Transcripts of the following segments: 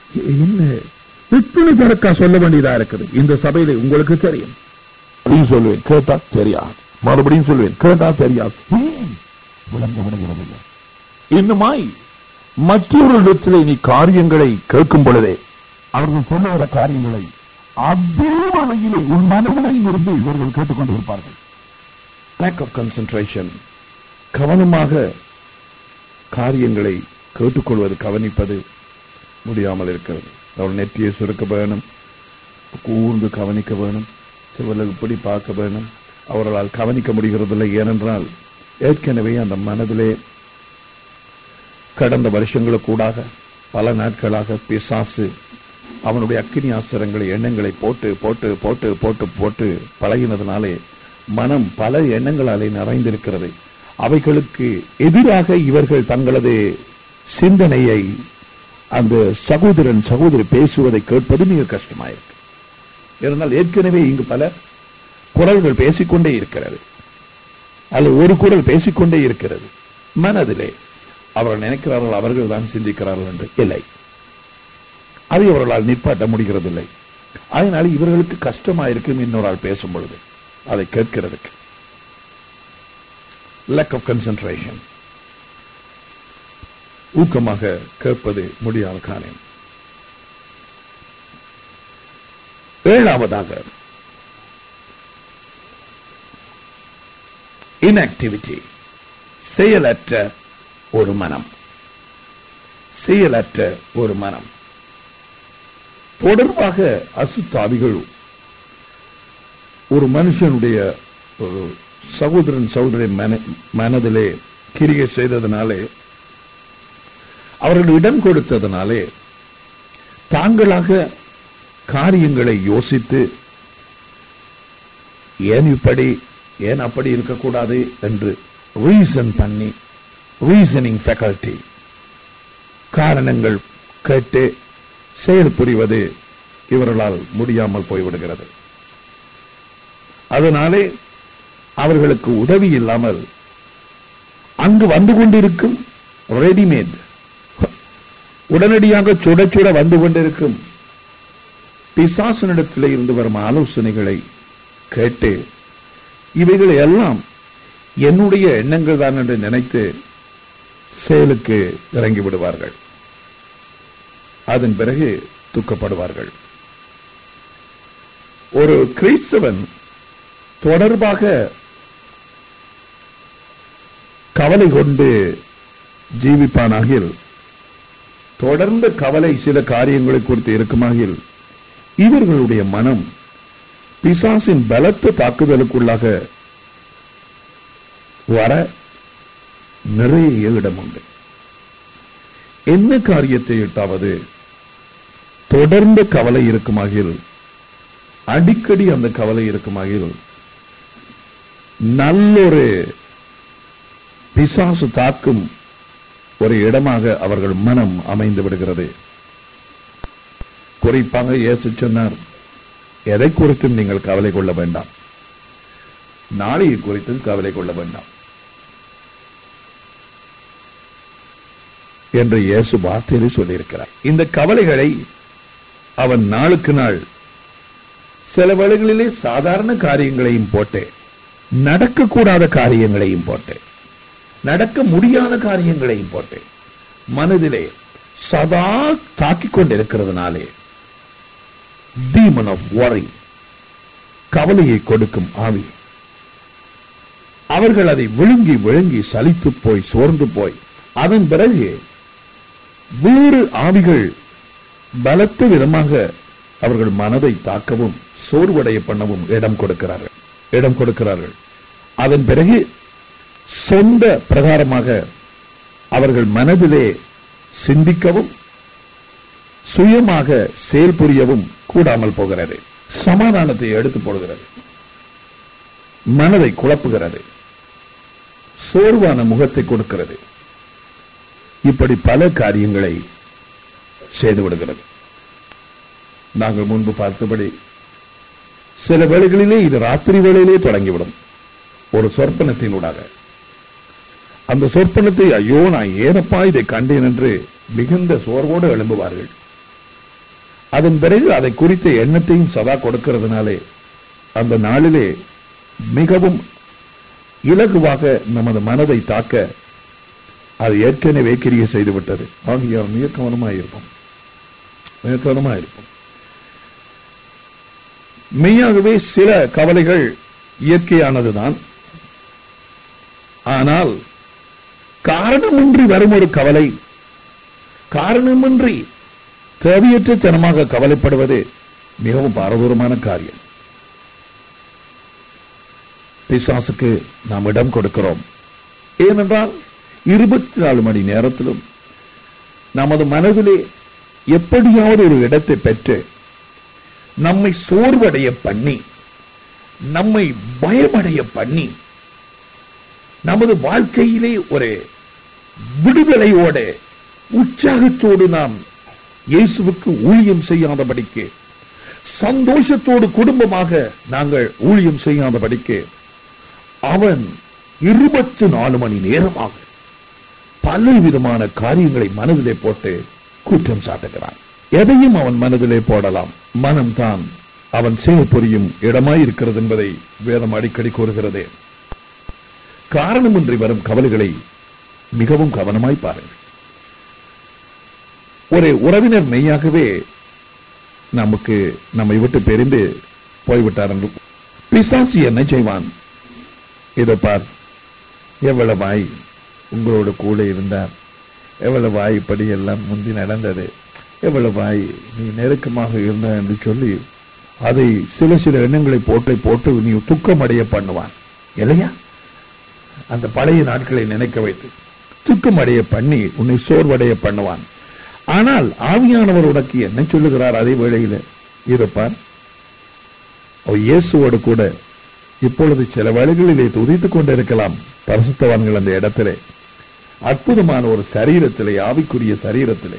என்ன எத்தனை தரக்கா சொல்ல வேண்டியதா இருக்குது இந்த சபையில உங்களுக்கு தெரியும் அப்படின்னு சொல்லுவேன் கேட்டா தெரியாது மறுபடியும் சொல்லுவேன் கேட்டா தெரியாது ஏன் விளங்க விடுகிறதில்லை இன்னுமாய் மற்றொரு நீ காரியங்களை கேட்கும் பொழுதே அவர்கள் சொல்லுகிற காரியங்களை அதே வகையிலே உன் மனநிலையில் இருந்து இவர்கள் கேட்டுக்கொண்டிருப்பார்கள் லேக் ஆஃப் கன்சன்ட்ரேஷன் கவனமாக காரியங்களை கேட்டுக்கொள்வது கவனிப்பது முடியாமல் இருக்கிறது அவள் நெற்றியை சுருக்க வேணும் கூர்ந்து கவனிக்க வேணும் சிவர்கள் இப்படி பார்க்க வேணும் அவர்களால் கவனிக்க முடிகிறதில்லை ஏனென்றால் ஏற்கனவே அந்த மனதிலே கடந்த வருஷங்களுக்கூடாக பல நாட்களாக பிசாசு அவனுடைய அக்கினி ஆசிரங்களை எண்ணங்களை போட்டு போட்டு போட்டு போட்டு போட்டு பழகினதுனாலே மனம் பல எண்ணங்களாலே நிறைந்திருக்கிறது அவைகளுக்கு எதிராக இவர்கள் தங்களது சிந்தனையை அந்த சகோதரன் சகோதரி பேசுவதை கேட்பது மிக கஷ்டமாயிருக்கு இருந்தால் ஏற்கனவே இங்கு பல குரல்கள் பேசிக்கொண்டே இருக்கிறது அல்லது ஒரு குரல் பேசிக்கொண்டே இருக்கிறது மனதிலே அவர்கள் நினைக்கிறார்கள் அவர்கள் தான் சிந்திக்கிறார்கள் என்று இல்லை அதை அவர்களால் நிற்பாட்ட முடிகிறதில்லை அதனால் இவர்களுக்கு கஷ்டமாயிருக்கும் இன்னொரு ஆள் பேசும் பொழுது அதை கேட்கிறதுக்கு lack of concentration ஊக்கமாக கேட்பது முடியாத காரியம் ஏழாவதாக inactivity செயலற்ற ஒரு மனம் செயலற்ற ஒரு மனம் தொடர்பாக அசுத்தாவிகள் ஒரு மனுஷனுடைய ஒரு சகோதரன் சகோதரி மன- மனதிலே கிரியை செய்ததனாலே அவர்கள் இடம் கொடுத்ததனாலே தாங்களாக காரியங்களை யோசித்து ஏன் இப்படி ஏன் அப்படி இருக்கக்கூடாது என்று ரீசன் பண்ணி ரீசனிங் ஃபேக்கல்டி காரணங்கள் கேட்டு செயல் புரிவது இவர்களால் முடியாமல் போய்விடுகிறது அதனாலே அவர்களுக்கு உதவி இல்லாமல் அங்கு வந்து கொண்டிருக்கும் ரெடிமேட் உடனடியாக சுட சுட வந்து கொண்டிருக்கும் பிசாசனிடத்திலே இருந்து வரும் ஆலோசனைகளை கேட்டு இவைகள் எல்லாம் என்னுடைய எண்ணங்கள் தான் என்று நினைத்து செயலுக்கு இறங்கி விடுவார்கள் அதன் பிறகு துக்கப்படுவார்கள் ஒரு கிறிஸ்தவன் தொடர்பாக கவலை கொண்டு ஜீவிப்பானாகில் தொடர்ந்த கவலை சில காரியங்களை குறித்து இருக்குமாகில் இவர்களுடைய மனம் பிசாசின் பலத்த தாக்குதலுக்குள்ளாக வர நிறைய இடம் உண்டு என்ன காரியத்தை இட்டாவது தொடர்ந்த கவலை இருக்குமாகில் அடிக்கடி அந்த கவலை இருக்குமாகில் நல்லொரு பிசாசு தாக்கும் ஒரு இடமாக அவர்கள் மனம் அமைந்து விடுகிறது குறிப்பாக இயேசு சொன்னார் எதை குறித்தும் நீங்கள் கவலை கொள்ள வேண்டாம் நாளையை குறித்தும் கவலை கொள்ள வேண்டாம் என்று இயேசு வார்த்தையிலே சொல்லியிருக்கிறார் இந்த கவலைகளை அவன் நாளுக்கு நாள் சில வேளைகளிலே சாதாரண காரியங்களையும் போட்டு நடக்கக்கூடாத காரியங்களையும் போட்டு நடக்க முடியாத காரியங்களையும் போட்டு மனதிலே சதா தாக்கிக் கொண்டிருக்கிறதுனாலே டீமன் ஆஃப் worry கவலையை கொடுக்கும் ஆவி அவர்கள் அதை விழுங்கி விழுங்கி சலித்து போய் சோர்ந்து போய் அதன் பிறகு வேறு ஆவிகள் பலத்த விதமாக அவர்கள் மனதை தாக்கவும் சோர்வடைய பண்ணவும் இடம் கொடுக்கிறார்கள் இடம் கொடுக்கிறார்கள் அதன் பிறகு சொந்த பிரகாரமாக அவர்கள் மனதிலே சிந்திக்கவும் சுயமாக செயல் புரியவும் கூடாமல் போகிறது சமாதானத்தை எடுத்து போடுகிறது மனதை குழப்புகிறது சோர்வான முகத்தை கொடுக்கிறது இப்படி பல காரியங்களை செய்து விடுகிறது நாங்கள் முன்பு பார்த்தபடி சில வேளைகளிலே இது ராத்திரி வேளையிலே தொடங்கிவிடும் ஒரு சொற்பனத்தினூடாக அந்த சொற்பனத்தை ஐயோ நான் ஏனப்பா இதை கண்டேன் என்று மிகுந்த சோர்வோடு எழும்புவார்கள் அதன் பிறகு அதை குறித்த எண்ணத்தையும் சதா கொடுக்கிறதுனாலே அந்த நாளிலே மிகவும் இலகுவாக நமது மனதை தாக்க அது ஏற்கனவே கிரிய செய்து விட்டது ஆகியார் மிக கவனமாயிருக்கும் மிக கவனமாயிருக்கும் மெய்யாகவே சில கவலைகள் இயற்கையானதுதான் ஆனால் காரணமின்றி வரும் ஒரு கவலை காரணமின்றி தேவையற்ற தனமாக கவலைப்படுவது மிகவும் பாரதூரமான காரியம் பிசாசுக்கு நாம் இடம் கொடுக்கிறோம் ஏனென்றால் இருபத்தி நாலு மணி நேரத்திலும் நமது மனதிலே எப்படியாவது ஒரு இடத்தை பெற்று நம்மை சோர்வடைய பண்ணி நம்மை பயமடைய பண்ணி நமது வாழ்க்கையிலே ஒரு விடுதலையோட உற்சாகத்தோடு நாம் இயேசுவுக்கு ஊழியம் செய்யாதபடிக்கு சந்தோஷத்தோடு குடும்பமாக நாங்கள் ஊழியம் செய்யாதபடிக்கு அவன் இருபத்தி நாலு மணி நேரமாக பல விதமான காரியங்களை மனதிலே போட்டு குற்றம் சாட்டுகிறான் எதையும் அவன் மனதிலே போடலாம் மனம்தான் அவன் செயல் புரியும் இடமாய் இருக்கிறது என்பதை வேதம் அடிக்கடி கூறுகிறது காரணமின்றி வரும் கவலைகளை மிகவும் கவனமாய் பாருங்கள் ஒரு உறவினர் மெய்யாகவே நமக்கு நம்மை விட்டு பிரிந்து போய்விட்டார் என்று பிசாசு என்ன செய்வான் இதை பார் எவ்வளவாய் உங்களோட கூட இருந்தார் எவ்வளவாய் இப்படி எல்லாம் முந்தி நடந்தது எவ்வளவாய் நீ நெருக்கமாக இருந்த என்று சொல்லி அதை சில சில எண்ணங்களை போட்டு போட்டு நீ துக்கமடைய பண்ணுவான் இல்லையா அந்த பழைய நாட்களை நினைக்க வைத்து துக்கமடைய பண்ணி உன்னை சோர்வடைய பண்ணுவான் ஆனால் ஆவியானவர் உனக்கு என்ன சொல்லுகிறார் அதே வேளையில இருப்பார் அவர் இயேசுவோடு கூட இப்பொழுது சில வேளைகளிலே துதித்துக் கொண்டிருக்கலாம் பரிசுத்தவான்கள் அந்த இடத்திலே அற்புதமான ஒரு சரீரத்திலே ஆவிக்குரிய சரீரத்திலே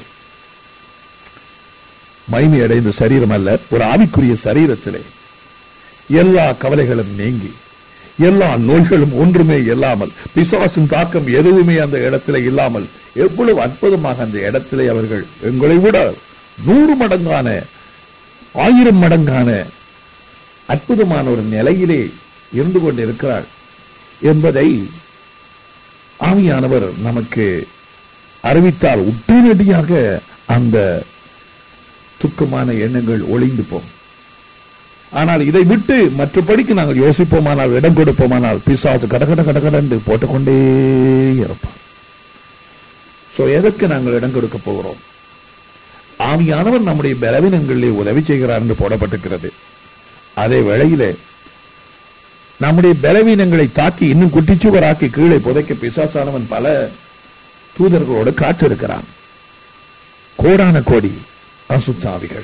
மகிமை அடைந்த சரீரம் அல்ல ஒரு ஆவிக்குரிய சரீரத்திலே எல்லா கவலைகளும் நீங்கி எல்லா நோய்களும் ஒன்றுமே இல்லாமல் பிசாசின் தாக்கம் எதுவுமே அந்த இடத்திலே இல்லாமல் எவ்வளவு அற்புதமாக அந்த இடத்திலே அவர்கள் எங்களை விட நூறு மடங்கான ஆயிரம் மடங்கான அற்புதமான ஒரு நிலையிலே இருந்து கொண்டிருக்கிறார் என்பதை ஆவியானவர் நமக்கு அறிவித்தால் உடனடியாக அந்த துக்கமான எண்ணங்கள் ஒளிந்து போம் ஆனால் இதை விட்டு மற்றபடிக்கு நாங்கள் யோசிப்போமானால் இடம் கொடுப்போமானால் பிசாசு கடகட கடகடன்று போட்டுக்கொண்டே இருப்போம் சோ எதற்கு நாங்கள் இடம் கொடுக்க போகிறோம் ஆவியானவர் நம்முடைய பலவீனங்களிலே உதவி செய்கிறார் என்று போடப்பட்டிருக்கிறது அதே வேளையிலே நம்முடைய பலவீனங்களை தாக்கி இன்னும் குட்டிச்சுவராக்கி கீழே புதைக்க பிசாசானவன் பல தூதர்களோடு காற்றிருக்கிறான் கோடான கோடி அசுத்தாவிகள்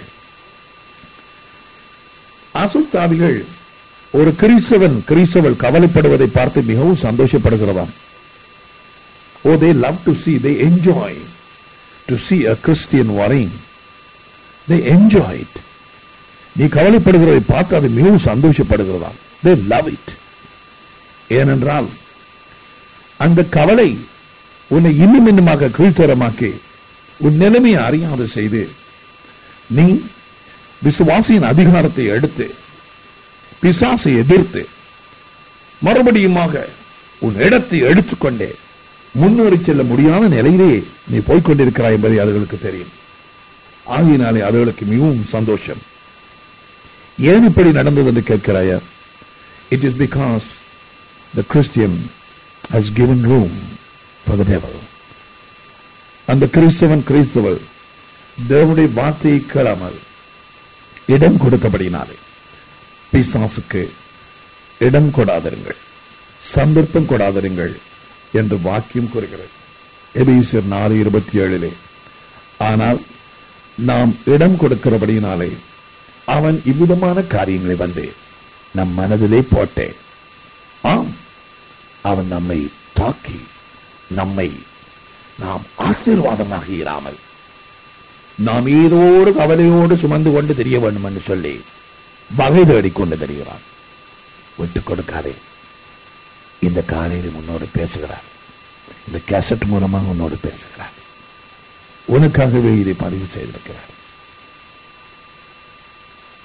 அசுத்தாவிகள் ஒரு கிறிஸ்தவன் கிறிஸ்தவள் கவலைப்படுவதை பார்த்து மிகவும் சந்தோஷப்படுகிறதாம் oh they love to see they enjoy to see a Christian worrying they enjoy it நீ கவலைப்படுகிறதை பார்த்து அது மிகவும் சந்தோஷப்படுகிறதாம் தே லவ் இட் ஏனென்றால் அந்த கவலை உன்னை இன்னும் இன்னுமாக கீழ்த்தரமாக்கி உன் நிலைமையை அறியாது செய்து நீ விசுவாசியின் அதிகாரத்தை எடுத்து பிசாசை எதிர்த்து மறுபடியுமாக உன் இடத்தை எடுத்துக்கொண்டே முன்னேறி செல்ல முடியாத நிலையிலே நீ போய்கொண்டிருக்கிறாய் என்பதை அதுகளுக்கு தெரியும் ஆகினாலே அதுகளுக்கு மிகவும் சந்தோஷம் ஏன் இப்படி நடந்தது என்று கேட்கிறாயா it is because the Christian has given room for the devil அந்த கிறிஸ்தவன் கிறிஸ்தவள் தேவனுடைய வார்த்தையை கேளாமல் இடம் கொடுத்தபடினாலே பிசாசுக்கு இடம் கொடாதிருங்கள் சந்தர்ப்பம் கொடாதிருங்கள் என்று வாக்கியம் கூறுகிறது எபீசர் நாலு இருபத்தி ஏழிலே ஆனால் நாம் இடம் கொடுக்கிறபடியினாலே அவன் இவ்விதமான காரியங்களை வந்து நம் மனதிலே போட்டே ஆம் அவன் நம்மை தாக்கி நம்மை நாம் ஆசீர்வாதமாக இராமல் நாம் ஏதோ ஒரு கவலையோடு சுமந்து கொண்டு தெரிய வேண்டும் என்று சொல்லி வகை தேடிக்கொண்டு தெரிகிறான் விட்டுக் கொடுக்காதே இந்த காலையில் உன்னோடு பேசுகிறார் இந்த கேசட் மூலமாக உன்னோடு பேசுகிறார் உனக்காகவே இதை பதிவு செய்திருக்கிறார்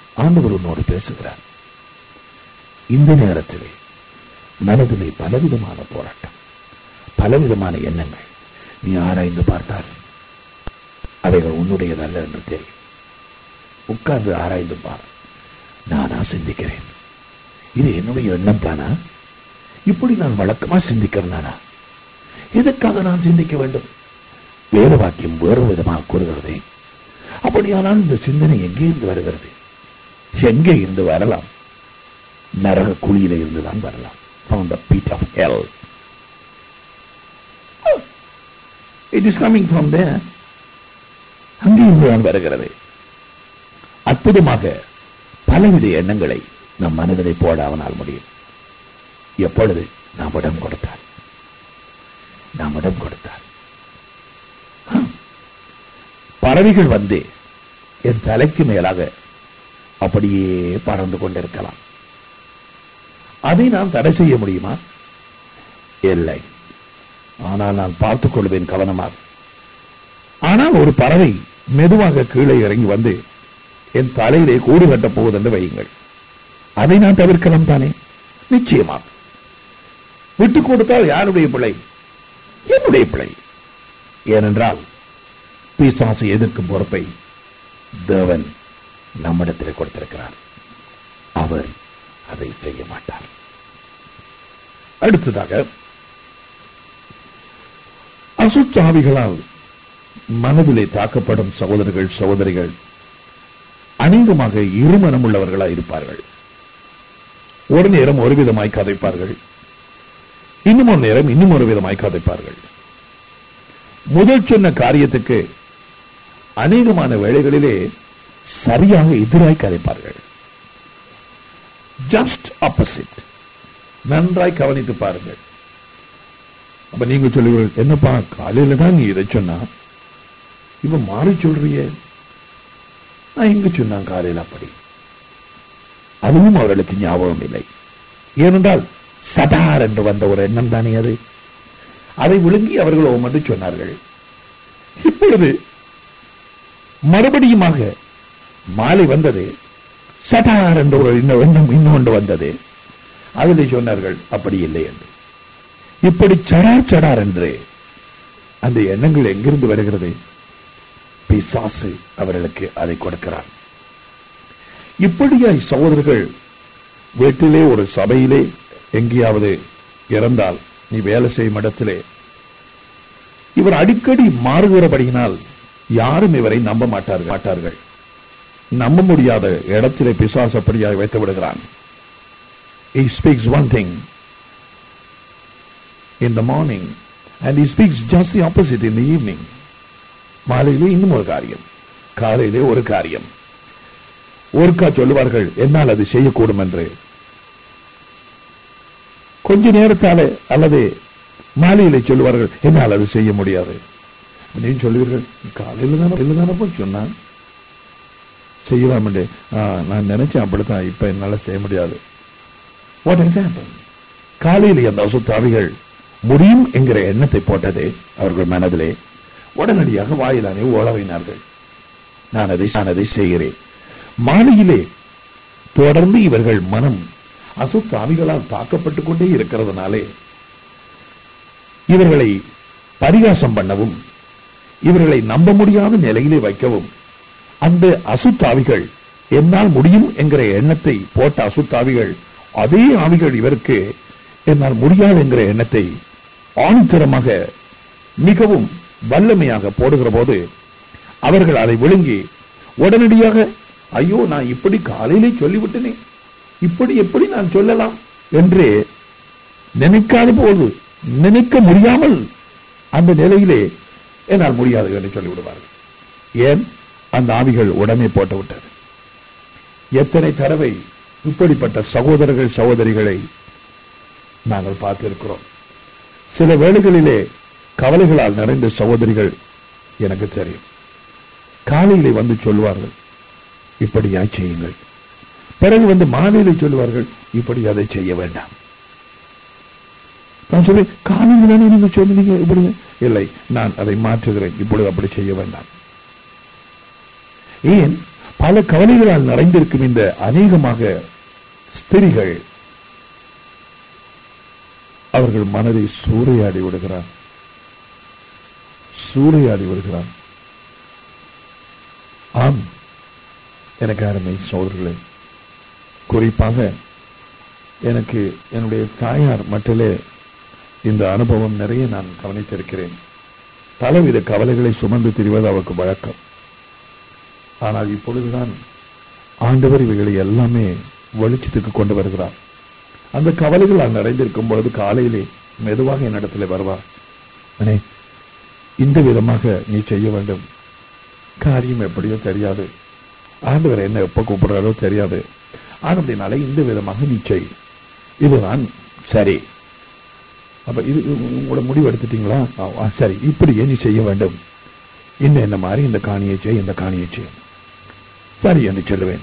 ஆண்டவர் உன்னோடு பேசுகிறார் இந்த நேரத்திலே மனதிலே பலவிதமான போராட்டம் பலவிதமான எண்ணங்கள் நீ ஆராய்ந்து பார்த்தால் அவைகள் உன்னுடையதல்ல என்று தெரியும் உட்கார்ந்து ஆராய்ந்து பார் நானா சிந்திக்கிறேன் இது என்னுடைய எண்ணம் தானா இப்படி நான் வழக்கமா சிந்திக்கிறேனா எதற்காக நான் சிந்திக்க வேண்டும் வேறு வாக்கியம் வேறு விதமாக கூறுகிறதே அப்படியானால் இந்த சிந்தனை எங்கே இருந்து வருகிறது எங்கே இருந்து வரலாம் நரக குழியில இருந்து தான் வரலாம் from the pit of hell it is coming from there அங்கே இருந்து தான் வருகிறது அற்புதமாக பலவித எண்ணங்களை நம் மனதிலே போட அவனால் முடியும் எப்பொழுது நாம் இடம் கொடுத்தால் நாம் இடம் கொடுத்தால் ஆ. பறவைகள் வந்து என் தலைக்கு மேலாக அப்படியே பறந்து கொண்டிருக்கலாம் அதை நான் தடை செய்ய முடியுமா இல்லை ஆனால் நான் பார்த்துக் கொள்வேன் கவனமாக ஆனால் ஒரு பறவை மெதுவாக கீழே இறங்கி வந்து என் தலையிலே கூடு கட்டப் போகுது என்று வையுங்கள் அதை நான் தவிர்க்கலாம் தானே நிச்சயமாக விட்டுக் கொடுத்தால் யாருடைய பிழை என்னுடைய பிழை ஏனென்றால் பிசாசு எதிர்க்கும் பொறுப்பை தேவன் நம்மிடத்தில் கொடுத்திருக்கிறார் அவர் அதை செய்ய மாட்டார் அடுத்ததாக அசுத்தாவிகளால் மனதிலே தாக்கப்படும் சகோதரர்கள் சகோதரிகள் அநேகமாக இருமனம் உள்ளவர்களாய் இருப்பார்கள் ஒரு நேரம் ஒரு விதமாய் கதைப்பார்கள் இன்னும் ஒரு நேரம் இன்னும் ஒரு விதமாய் கதைப்பார்கள் முதல் சொன்ன காரியத்துக்கு அநேகமான வேளைகளிலே சரியாக எதிராய் கதைப்பார்கள் ஜஸ்ட் ஆப்போசிட் நன்றாய் கவனித்து பாருங்கள் அப்ப நீங்க சொல்லுவீர்கள் என்னப்பா காலையில தான் நீ இதை சொன்னா இப்ப மாறி சொல்றியே நான் எங்க சொன்னான் காலையில் அப்படி அதுவும் அவர்களுக்கு ஞாபகம் இல்லை ஏனென்றால் சடார் என்று வந்த ஒரு எண்ணம் தானே அது அதை விழுங்கி அவர்கள் ஓம் என்று சொன்னார்கள் இப்பொழுது மறுபடியுமாக மாலை வந்தது சடார் என்ற ஒரு இன்ன- எண்ணம் இன்னொன்று வந்தது அதிலே சொன்னார்கள் அப்படி இல்லை என்று இப்படி சடார் சடார் என்று அந்த எண்ணங்கள் எங்கிருந்து வருகிறது பிசாசு அவர்களுக்கு அதை கொடுக்கிறார் இப்படியாய் சகோதரர்கள் வீட்டிலே ஒரு சபையிலே எங்கேயாவது இறந்தால் நீ வேலை செய்யும் இடத்திலே இவர் அடிக்கடி மாறுகிறபடியினால் யாரும் இவரை நம்ப மாட்டார்கள் மாட்டார்கள் நம்ப முடியாத இடத்திலே பிசாசு அப்படியாய் வைத்து விடுகிறான் he speaks one thing in the morning and he speaks just the opposite in the evening மாலையிலே இன்னும் ஒரு காரியம் காலையிலே ஒரு காரியம் ஒருக்கா சொல்லுவார்கள் என்னால் அது செய்யக்கூடும் என்று கொஞ்ச நேரத்தால அல்லது மாலையிலே சொல்லுவார்கள் என்னால் அது செய்ய முடியாது நீ சொல்லுவீர்கள் காலையில் தானே இல்லை தானே போய் சொன்னான் செய்யலாம் என்று. ஆ, நான் நினைச்சேன் அப்படித்தான் இப்ப என்னால செய்ய முடியாது வாட் எக்ஸாம்பிள் காலையில் அந்த அசுத்தாவிகள் முடியும் என்கிற எண்ணத்தை போட்டது அவர்கள் மனதிலே உடனடியாக வாயிலானே ஓளவினார்கள் நான் அதை நான் அதை செய்கிறேன் மாலையிலே தொடர்ந்து இவர்கள் மனம் அசுத்தாவிகளால் தாக்கப்பட்டுக் கொண்டே இருக்கிறதுனாலே இவர்களை பரிகாசம் பண்ணவும் இவர்களை நம்ப முடியாத நிலையிலே வைக்கவும் அந்த அசுத்தாவிகள் என்னால் முடியும் என்கிற எண்ணத்தை போட்ட அசுத்தாவிகள் அதே ஆவிகள் இவருக்கு என்னால் முடியாது என்கிற எண்ணத்தை ஆணித்தரமாக மிகவும் வல்லமையாக போடுகிற போது அவர்கள் அதை விழுங்கி உடனடியாக ஐயோ நான் இப்படி காலையிலே சொல்லிவிட்டனே இப்படி எப்படி நான் சொல்லலாம் என்று நினைக்காத போது நினைக்க முடியாமல் அந்த நிலையிலே என்னால் முடியாது என்று சொல்லிவிடுவார்கள் ஏன் அந்த ஆவிகள் உடனே போட்டு விட்டது எத்தனை தடவை இப்படிப்பட்ட சகோதரர்கள் சகோதரிகளை நாங்கள் பார்த்திருக்கிறோம் சில வேளைகளிலே கவலைகளால் நிறைந்த சகோதரிகள் எனக்கு தெரியும் காலையிலே வந்து சொல்லுவார்கள் இப்படியாய் செய்யுங்கள் பிறகு வந்து மாலையிலே சொல்லுவார்கள் இப்படி அதை செய்ய வேண்டாம் நான் சொல்றேன் காலையில் தானே நீங்க சொன்னீங்க இப்படி இல்லை நான் அதை மாற்றுகிறேன் இப்பொழுது அப்படி செய்ய வேண்டாம் ஏன் பல கவலைகளால் நிறைந்திருக்கும் இந்த அநேகமாக ஸ்திரிகள் அவர்கள் மனதை சூறையாடி விடுகிறார் சூறையாடி விடுகிறார் ஆம் எனக்கு அருமை சோதர்களே குறிப்பாக எனக்கு என்னுடைய தாயார் மட்டிலே இந்த அனுபவம் நிறைய நான் கவனித்திருக்கிறேன் பலவித கவலைகளை சுமந்து திரிவது அவருக்கு வழக்கம் ஆனால் இப்பொழுதுதான் ஆண்டவர் இவைகளை எல்லாமே வெளிச்சத்துக்கு கொண்டு வருகிறார் அந்த கவலைகள் நிறைந்திருக்கும் பொழுது காலையிலே மெதுவாக என்னிடத்துல வருவார் அண்ணே இந்த விதமாக நீ செய்ய வேண்டும் காரியம் எப்படியோ தெரியாது ஆண்டவர் என்ன எப்ப கூப்பிடுறாரோ தெரியாது ஆனதினால இந்த விதமாக நீ செய் இதுதான் சரி அப்ப இது உங்களோட முடிவு எடுத்துட்டீங்களா ஆ, ஆ, சரி இப்படியே நீ செய்ய வேண்டும் இன்னும் என்ன மாதிரி இந்த காணியை செய் இந்த காணியை செய் சரி என்று சொல்லுவேன்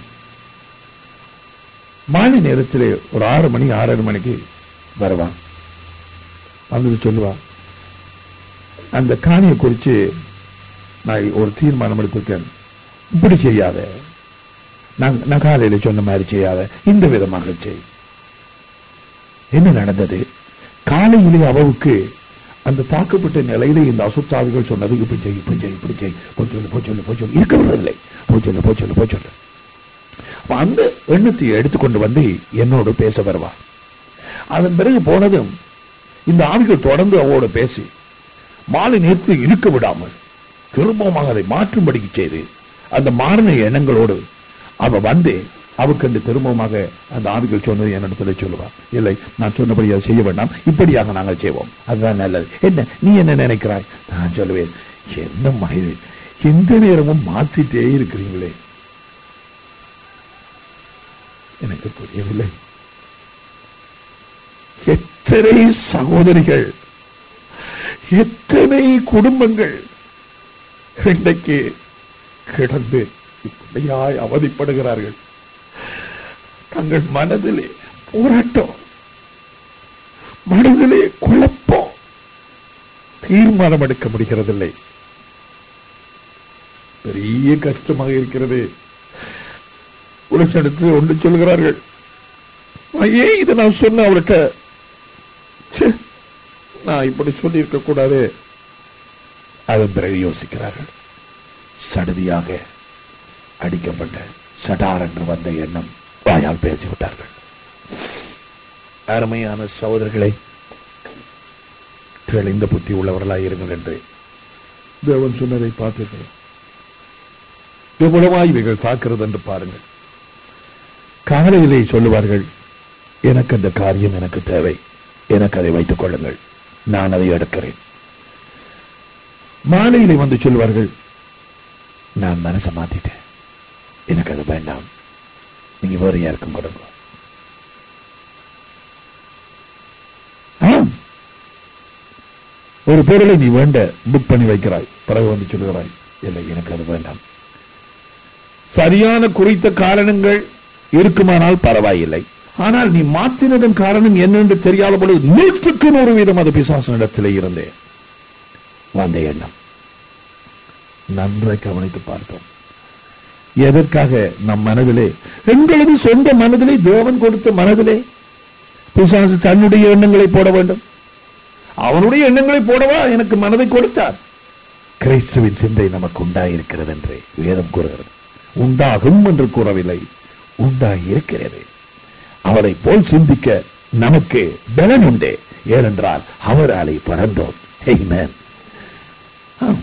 மாலை நேரத்திலே ஒரு ஆறு மணி ஆறரை மணிக்கு வருவான் வந்து சொல்லுவான் அந்த காணியை குறித்து நான் ஒரு தீர்மானம் எடுத்திருக்கேன் இப்படி செய்யாத நான் நான் காலையில சொன்ன மாதிரி செய்யாத இந்த விதமாக செய் என்ன நடந்தது காலையிலே அவளுக்கு அந்த தாக்கப்பட்ட நிலையில இந்த அசுத்தாவிகள் சொன்னது இப்படி செய் இப்படி செய் இப்படி செய் போய் சொல்லு போய் சொல்லு போய் சொல்லு இருக்க விடுறதில்லை போய் சொல்லு போய் சொல்லு போய் சொல்லு அப்ப அந்த எண்ணத்தை எடுத்துக்கொண்டு வந்து என்னோடு பேச வருவா அதன் பிறகு போனதும் இந்த ஆவிகள் தொடர்ந்து அவளோட பேசி மாலை நேரத்து இருக்க விடாமல் திரும்பமாக அதை மாற்றும்படிக்கு செய்து அந்த மாறின எண்ணங்களோடு அவ வந்து அவருக்கு அந்த திரும்பமாக அந்த ஆவிகள் சொன்னது என்னிடத்துல சொல்லுவா இல்லை நான் சொன்னபடி அதை செய்ய வேண்டாம் இப்படியாக நாங்கள் செய்வோம் அதுதான் நல்லது என்ன நீ என்ன நினைக்கிறாய் நான் சொல்லுவேன் என்ன மகிழ் எந்த நேரமும் மாற்றிட்டே இருக்கிறீங்களே எனக்கு புரியவில்லை எத்தனை சகோதரிகள் எத்தனை குடும்பங்கள் இன்றைக்கு கிடந்து இப்படியாய் அவதிப்படுகிறார்கள் தங்கள் மனதிலே போராட்டம் மனதிலே குழப்பம் தீர்மானம் எடுக்க முடிகிறதில்லை பெரிய கஷ்டமாக இருக்கிறது உலகெடுத்து ஒன்று சொல்கிறார்கள் நான் ஏன் இதை நான் சொன்ன அவர்கிட்ட ச்சே, நான் இப்படி சொல்லி இருக்க கூடாது அதன் பிறகு யோசிக்கிறார்கள் சடுதியாக அடிக்கப்பட்ட சடார் என்று வந்த எண்ணம் வாயால் பேசிவிட்டார்கள் அருமையான சகோதரர்களை தெளிந்த புத்தி உள்ளவர்களாய் இருங்கள் என்று தேவன் சொன்னதை பார்த்திருக்கிறோம் எவ்வளவாய் இவைகள் தாக்குறது என்று பாருங்கள் காலையிலே சொல்லுவார்கள் எனக்கு அந்த காரியம் எனக்கு தேவை எனக்கு அதை வைத்துக் கொள்ளுங்கள் நான் அதை எடுக்கிறேன் மாலையிலே வந்து சொல்லுவார்கள் நான் மனசை மாத்திட்டேன் எனக்கு அது வேண்டாம் நீங்க வேற யாருக்கும் கொடுங்க ஆம். ஒரு பொருளை நீ வேண்ட புக் பண்ணி வைக்கிறாய் பிறகு வந்து சொல்லுகிறாய் இல்லை எனக்கு அது வேண்டாம் சரியான குறித்த காரணங்கள் இருக்குமானால் பரவாயில்லை ஆனால் நீ மாற்றினதன் காரணம் என்னென்று தெரியாத பொழுது நூற்றுக்கு நூறு வீதம் அது பிசாசனிடத்திலே இருந்தேன் வந்த எண்ணம் நன்றாய் கவனித்து பார்த்தோம் எதற்காக நம் மனதிலே எங்களது சொந்த மனதிலே தேவன் கொடுத்த மனதிலே பிசாசு தன்னுடைய எண்ணங்களை போட வேண்டும் அவனுடைய எண்ணங்களை போடவா எனக்கு மனதை கொடுத்தார் கிறிஸ்துவின் சிந்தை நமக்கு உண்டாயிருக்கிறது என்று வேதம் கூறுகிறது உண்டாகும் என்று கூறவில்லை உண்டாயிருக்கிறது அவரை போல் சிந்திக்க நமக்கு பலன் உண்டு ஏனென்றால் அவராலே பிறந்தோம் Amen. ஆம்.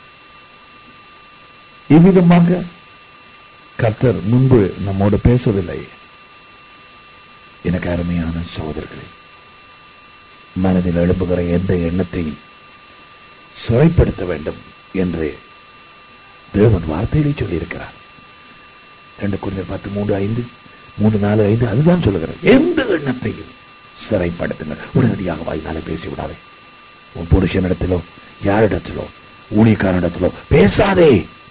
இவ்விதமாக கர்த்தர் முன்பு நம்மோடு பேசவில்லை எனக்கு அருமையான சகோதரர்களே மனதில் எழுப்புகிற எந்த எண்ணத்தையும் சிறைப்படுத்த வேண்டும் என்று தேவன் வார்த்தையிலே சொல்லியிருக்கிறார் ரெண்டு குறிஞர் பத்து மூன்று ஐந்து மூன்று நாலு ஐந்து அதுதான் சொல்லுகிறது எந்த எண்ணத்தையும் சிறைப்படுத்துங்கள் உடனடியாக வாய்னாலே பேசி விடாதே உன் புருஷனிடத்திலோ யாரிடத்திலோ ஊழியக்காரனிடத்திலோ பேசாதே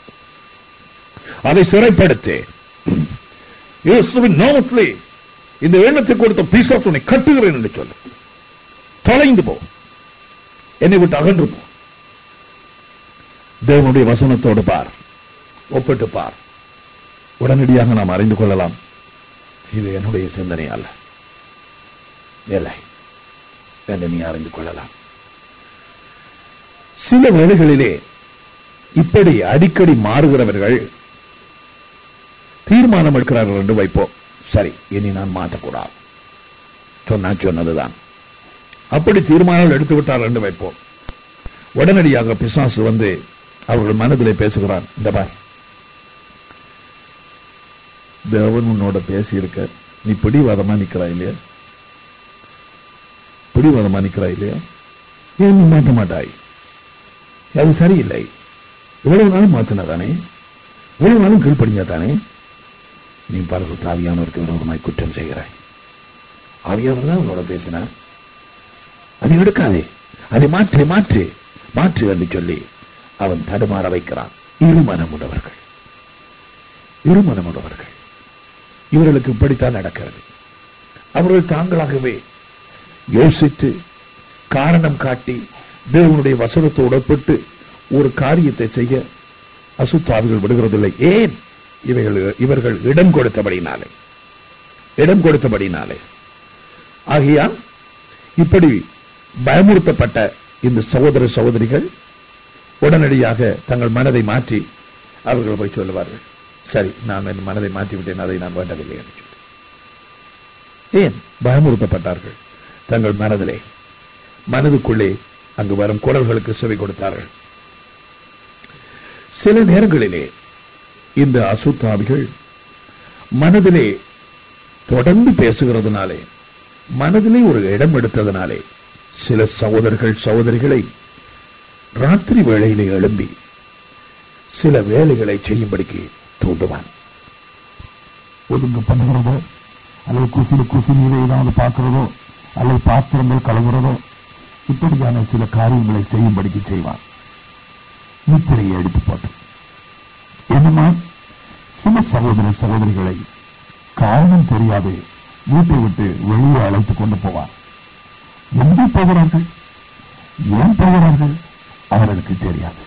அதை சிறைப்படுத்து இயேசுவின் நாமத்திலே இந்த எண்ணத்தை கொடுத்த பிசாசு உன்னை கட்டுகிறேன் என்று சொல்லு தொலைந்து போ என்னை விட்டு அகன்று போ தேவனுடைய வசனத்தோடு பார் ஒப்பிட்டு பார் உடனடியாக நாம் அறிந்து கொள்ளலாம் இது என்னுடைய சிந்தனை அல்ல இல்லை என்று நீ அறிந்து கொள்ளலாம் சில வேளைகளிலே இப்படி அடிக்கடி மாறுகிறவர்கள் தீர்மானம் எடுக்கிறார்கள் என்று வைப்போம் சரி இனி நான் மாற்றக்கூடாது சொன்னா சொன்னதுதான் அப்படி தீர்மானம் எடுத்து விட்டார் என்று வைப்போம் உடனடியாக பிசாசு வந்து அவர்கள் மனதிலே பேசுகிறான் இந்த பார் தேவன் உன்னோட பேசி இருக்க நீ பிடிவாதமா நிக்கிறாய் இல்லையா பிடிவாதமா நிக்கிறாய் இல்லையா ஏன் நீ மாற்ற மாட்டாய் அது சரியில்லை இவ்வளவு நாளும் மாற்றினா தானே இவ்வளவு நாளும் கீழ்ப்படிஞ்சா தானே நீ பரவ ஆவியானவருக்கு விரோதமாய் குற்றம் செய்கிறாய் ஆவியானவர் தான் உன்னோட பேசினார் அதை எடுக்காதே அதை மாற்று மாற்று மாற்று என்று சொல்லி அவன் தடுமாற வைக்கிறான் இருமனமுடவர்கள் இருமனமுடவர்கள் இவர்களுக்கு இப்படித்தான் நடக்கிறது அவர்கள் தாங்களாகவே யோசித்து காரணம் காட்டி தேவனுடைய வசனத்தை உடற்பட்டு ஒரு காரியத்தை செய்ய அசுத்தாவிகள் விடுகிறதில்லை ஏன் இவைகள் இவர்கள் இடம் கொடுத்தபடினாலே இடம் கொடுத்தபடினாலே ஆகையால் இப்படி பயமுறுத்தப்பட்ட இந்த சகோதர சகோதரிகள் உடனடியாக தங்கள் மனதை மாற்றி அவர்கள் போய் சொல்லுவார்கள் சரி நான் என் மனதை மாற்றி விட்டேன் அதை நான் வேண்டவில்லை என்று சொல்லி ஏன் பயமுறுத்தப்பட்டார்கள் தங்கள் மனதிலே மனதுக்குள்ளே அங்கு வரும் குரல்களுக்கு செவி கொடுத்தார்கள் சில நேரங்களிலே இந்த அசுத்தாவிகள் மனதிலே தொடர்ந்து பேசுகிறதுனாலே மனதிலே ஒரு இடம் எடுத்ததனாலே சில சகோதரர்கள் சகோதரிகளை ராத்திரி வேளையிலே எழும்பி சில வேலைகளை செய்யும்படிக்கு தூண்டுவான் ஒதுங்க பண்ணுகிறதோ அல்லது குசில குசினியில ஏதாவது பார்க்கிறதோ அல்லது பாத்திரங்கள் கழுவுறதோ இப்படியான சில காரியங்களை செய்யும்படிக்கு செய்வான் நித்திரையை எடுத்து போட்டு என்னமா சில சகோதர சகோதரிகளை காரணம் தெரியாது வீட்டை விட்டு வெளியே அழைத்துக் கொண்டு போவார் எங்கே போகிறார்கள் ஏன் போகிறார்கள் அவர்களுக்கு தெரியாது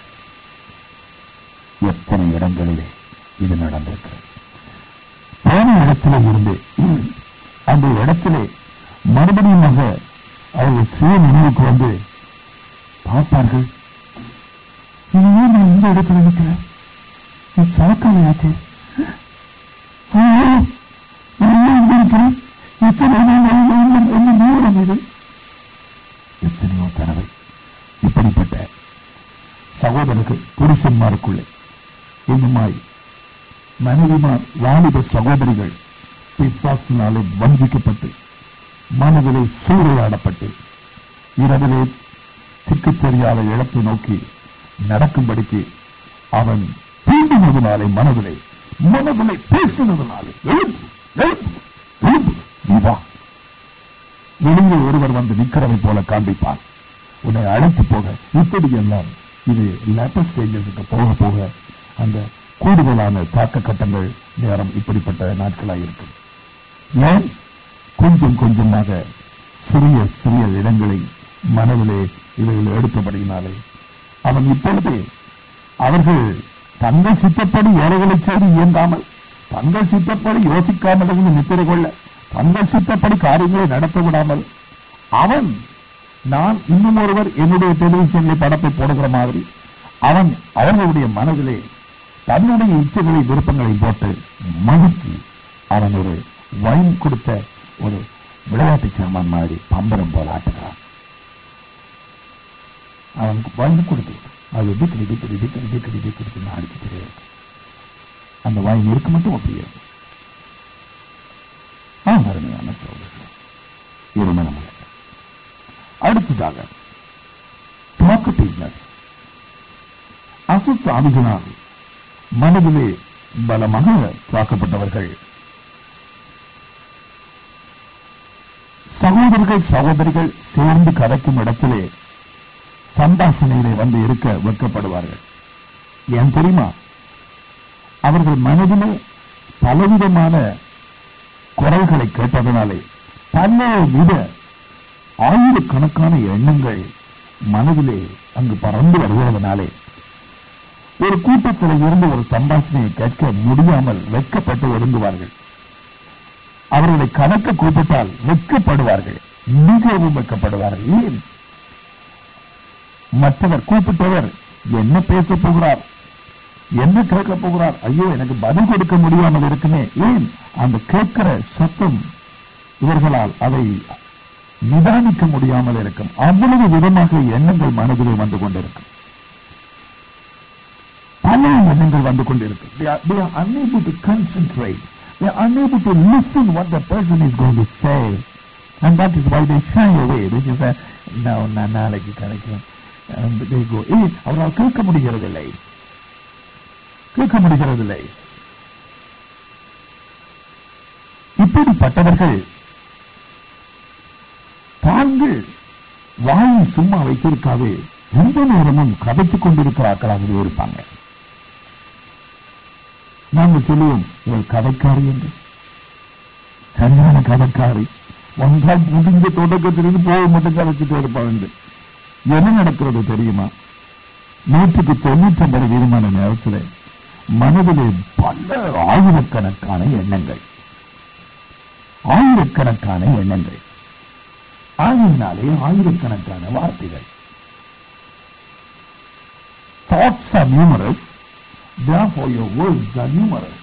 எத்தனை இடங்களிலே இது நடந்திருக்கிறது போன இடத்திலே இருந்து அந்த இடத்திலே மறுபடியுமாக அவர்கள் சுய நினைவுக்கு வந்து பார்ப்பார்கள் இனிமே நான் இந்த இடத்துல நிற்கிறேன் சாக்காமையாச்சு இருக்கிறேன் எத்தனை என்ன நேரம் இது எத்தனையோ தடவை இப்படிப்பட்ட சகோதரர்கள் புருஷன்மாருக்குள்ளே இன்னுமாய் மனைவிமார் வாலிப சகோதரிகள் பிசாசினாலே வஞ்சிக்கப்பட்டு மனதிலே சூறையாடப்பட்டு இரவிலே திக்கு தெரியாத இழப்பை நோக்கி நடக்கும்படிக்கு அவன் தூண்டினதுனாலே மனதிலே மனதிலே பேசினதுனாலே எழுப்பு எழுப்பு எழுப்பு நீ வா வெளியே ஒருவர் வந்து நிக்கிறதை போல காண்பிப்பார் உன்னை அழைத்து போக இப்படி எல்லாம் இது லேட்டர் ஸ்டேஜஸுக்கு போக போக அந்த கூடுதலான தாக்க கட்டங்கள் நேரம் இப்படிப்பட்ட நாட்களாக இருக்கும் ஏன் கொஞ்சம் கொஞ்சமாக சிறிய சிறிய இடங்களை மனதிலே இவைகள் எடுத்தபடியினாலே அவன் இப்பொழுது அவர்கள் தங்கள் சித்தப்படி வேலைகளை செய்து இயங்காமல் தங்கள் சித்தப்படி யோசிக்காமல் இருந்து நித்திரை கொள்ள தங்கள் சித்தப்படி காரியங்களை நடத்த விடாமல் அவன் நான் இன்னும் ஒருவர் என்னுடைய டெலிவிஷனில் படத்தை போடுகிற மாதிரி அவன் அவர்களுடைய மனதிலே தன்னுடைய இச்சைகளை விருப்பங்களை போட்டு மதித்து அவன் ஒரு வைன் கொடுத்த ஒரு விளையாட்டு சாமான் மாதிரி பம்பரம் போல ஆட்டுகிறான் அவன் வைன் கொடுத்து அது டிக்கடி டிக்கடி டிக்கடி டிக்கடி டிக்கடி ஆடிக்கிட்டே இருக்கு அந்த வாயின் இருக்க மட்டும் அப்படியே இருக்கும் ஆ அருமையான சோதர்கள் இருமணம் அடுத்ததாக talkativeness அசுத்த ஆவிகளால் மனதிலே பலமாக தாக்கப்பட்டவர்கள் சகோதரர்கள் சகோதரிகள் சேர்ந்து கதைக்கும் இடத்திலே சம்பாஷணையிலே வந்து இருக்க வெட்கப்படுவார்கள் ஏன் தெரியுமா அவர்கள் மனதிலே பலவிதமான குரல்களை கேட்டதனாலே பல வித ஆயிரக்கணக்கான எண்ணங்கள் மனதிலே அங்கு பறந்து வருவதனாலே ஒரு கூட்டத்தில் இருந்து ஒரு சம்பாஷணையை கேட்க முடியாமல் வெட்கப்பட்டு ஒதுங்குவார்கள் அவர்களை கணக்க கூப்பிட்டால் வெட்கப்படுவார்கள் மிகவும் வெட்கப்படுவார்கள் ஏன் மற்றவர் கூப்பிட்டவர் என்ன பேச போகிறார் என்ன கேட்க போகிறார் ஐயோ எனக்கு பதில் கொடுக்க முடியாமல் இருக்குமே ஏன் அந்த கேட்கிற சத்தம் இவர்களால் அதை நிதானிக்க முடியாமல் இருக்கும் அவ்வளவு விதமாக எண்ணங்கள் மனதிலே வந்து கொண்டிருக்கும் பல எண்ணங்கள் வந்து கொண்டிருக்கும் they are, they are unable to concentrate they are unable to listen what the person is going to say and that is why they shy away they just say no நான் நாளைக்கு கிடைக்கும் Um, they go ஏய் அவரால் கேட்க முடிகிறதில்லை கேட்க முடிகிறதில்லை இப்படிப்பட்டவர்கள் தாங்கள் வாயை சும்மா வைத்திருக்காது எந்த நேரமும் கதைத்துக் கொண்டிருக்கிற ஆக்களாகவே இருப்பாங்க நாங்கள் சொல்லுவோம் இவள் கதைக்காரி என்று சரியான கதைக்காரி ஒன்றால் முடிஞ்ச தொடக்கத்திலிருந்து போக மட்டும் கதைச்சிட்டு இருப்பாங்க என்று. என்ன நடக்கிறது தெரியுமா நூற்றுக்கு தொண்ணூற்றி ஒன்பது வீதமான நேரத்தில் மனதிலே பல ஆயிரக்கணக்கான எண்ணங்கள் ஆயிரக்கணக்கான எண்ணங்கள் ஆயினாலே ஆயிரக்கணக்கான வார்த்தைகள் thoughts are numerous therefore your words are numerous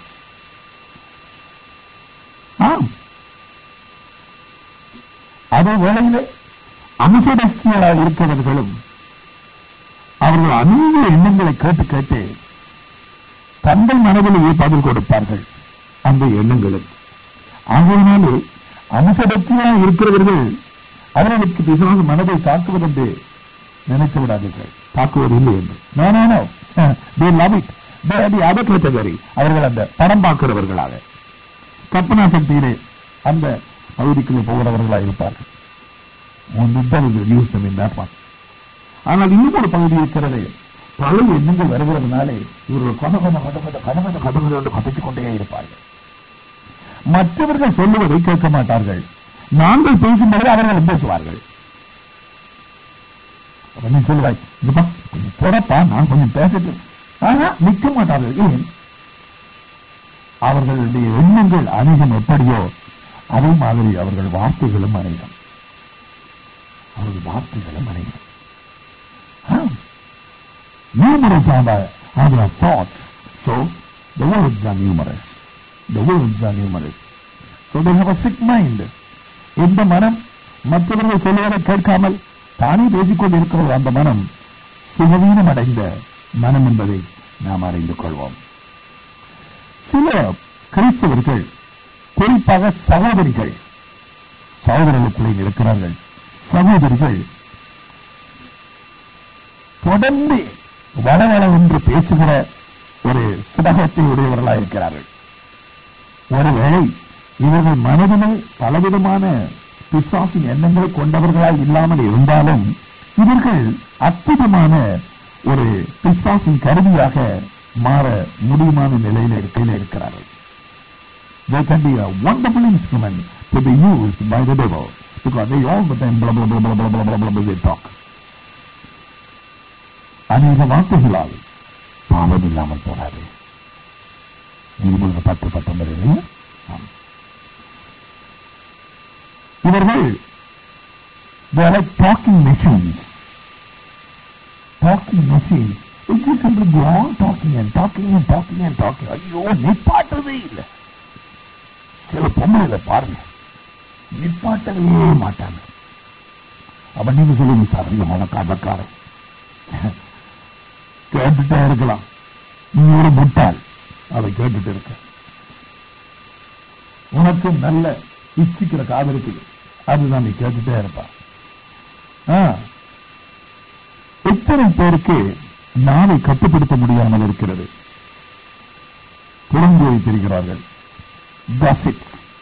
ஆம் அதே வேளையிலே அனுசரிக்கையாக இருக்கிறவர்களும் அவர்கள் அநேக எண்ணங்களை கேட்டு கேட்டு தங்கள் மனதிலேயே பதில் கொடுப்பார்கள் அந்த எண்ணங்களுக்கு ஆகையினாலே அனுசரத்தியாக இருக்கிறவர்கள் அவர்களுக்கு பிசாசு மனதை தாக்குவதென்று நினைத்து விடாதீர்கள் தாக்குவதில்லை என்று no no no they love it they the other category அவர்கள் அந்த படம் பார்க்கிறவர்களாக கற்பனா சக்தியிலே அந்த பகுதிக்குள்ளே போகிறவர்களாக இருப்பார்கள் நியூஸ் ஆனால் இன்னும் ஒரு பகுதி இருக்கிறது பல எண்ணங்கள் வருகிறதுனாலே இவர்கள் கனகன கடகத கடகத கடகத என்று கதைத்துக் கொண்டே இருப்பார்கள் மற்றவர்கள் சொல்லுவதை கேட்க மாட்டார்கள் நாங்கள் பேசும்போது அவர்கள் பேசுவார்கள் அப்ப நீ சொல்லுவாய் இதுப்பா கொஞ்சம் போடப்பா நான் கொஞ்சம் பேசட்டும் ஆனா நிற்க மாட்டார்கள் ஏன் அவர்களுடைய எண்ணங்கள் அநேகம் எப்படியோ அதே மாதிரி அவர்கள் வார்த்தைகளும் அநேகம் அவர்கள் வார்த்தைகளும் அநேகம் numerous are the, are their thoughts. So, the words are numerous. The words are numerous. So they have a sick mind. இந்த மனம் மற்றவர்கள் சொல்லுவதை கேட்காமல் தானே பேசிக்கொண்டு இருக்கிற அந்த மனம் சுகவீனம் அடைந்த மனம் என்பதை நாம் அறிந்து கொள்வோம் சில கிறிஸ்தவர்கள் குறிப்பாக சகோதரிகள் சகோதரர்களுக்குள்ளே இருக்கிறார்கள் சகோதரிகள் தொடர்ந்து வளவள என்று பேசுகிற ஒரு சுடகத்தை உடையவர்களாக இருக்கிறார்கள் ஒருவேளை இவர்கள் மனதிலே பலவிதமான பிசாசின் எண்ணங்களை கொண்டவர்களாய் இல்லாமல் இருந்தாலும் இவர்கள் அற்புதமான ஒரு பிசாசின் கருவியாக மாற முடியுமான நிலையில இருக்கையில் இருக்கிறார்கள் They can be a wonderful instrument to be used by the devil because they all the time blah blah blah blah blah blah blah blah blah they talk. அநேக வார்த்தைகளால் பாவம் இல்லாமல் போறாரு நீதிமன்ற பத்து பத்தொன்பது ஆம். இவர்கள் they are like talking machines talking machines it just simply go on talking and talking and talking and talking ஐயோ நிப்பாட்டவே இல்லை சில பொம்பளைல பாருங்க நிப்பாட்டவே மாட்டாங்க அப்ப நீங்க சொல்லுங்க சார் ஐயோ உனக்கு அதக்காரன் கேட்டுட்டே இருக்கலாம் நீ ஒரு முட்டாள் அதை கேட்டுட்டு இருக்க உனக்கு நல்ல இச்சிக்கிற காது இருக்குது அதுதான் நீ கேட்டுட்டே இருப்பா ஆ. எத்தனை பேருக்கு நாவை கட்டுப்படுத்த முடியாமல் இருக்கிறது புலம்பு வைத்திருக்கிறார்கள் gossip.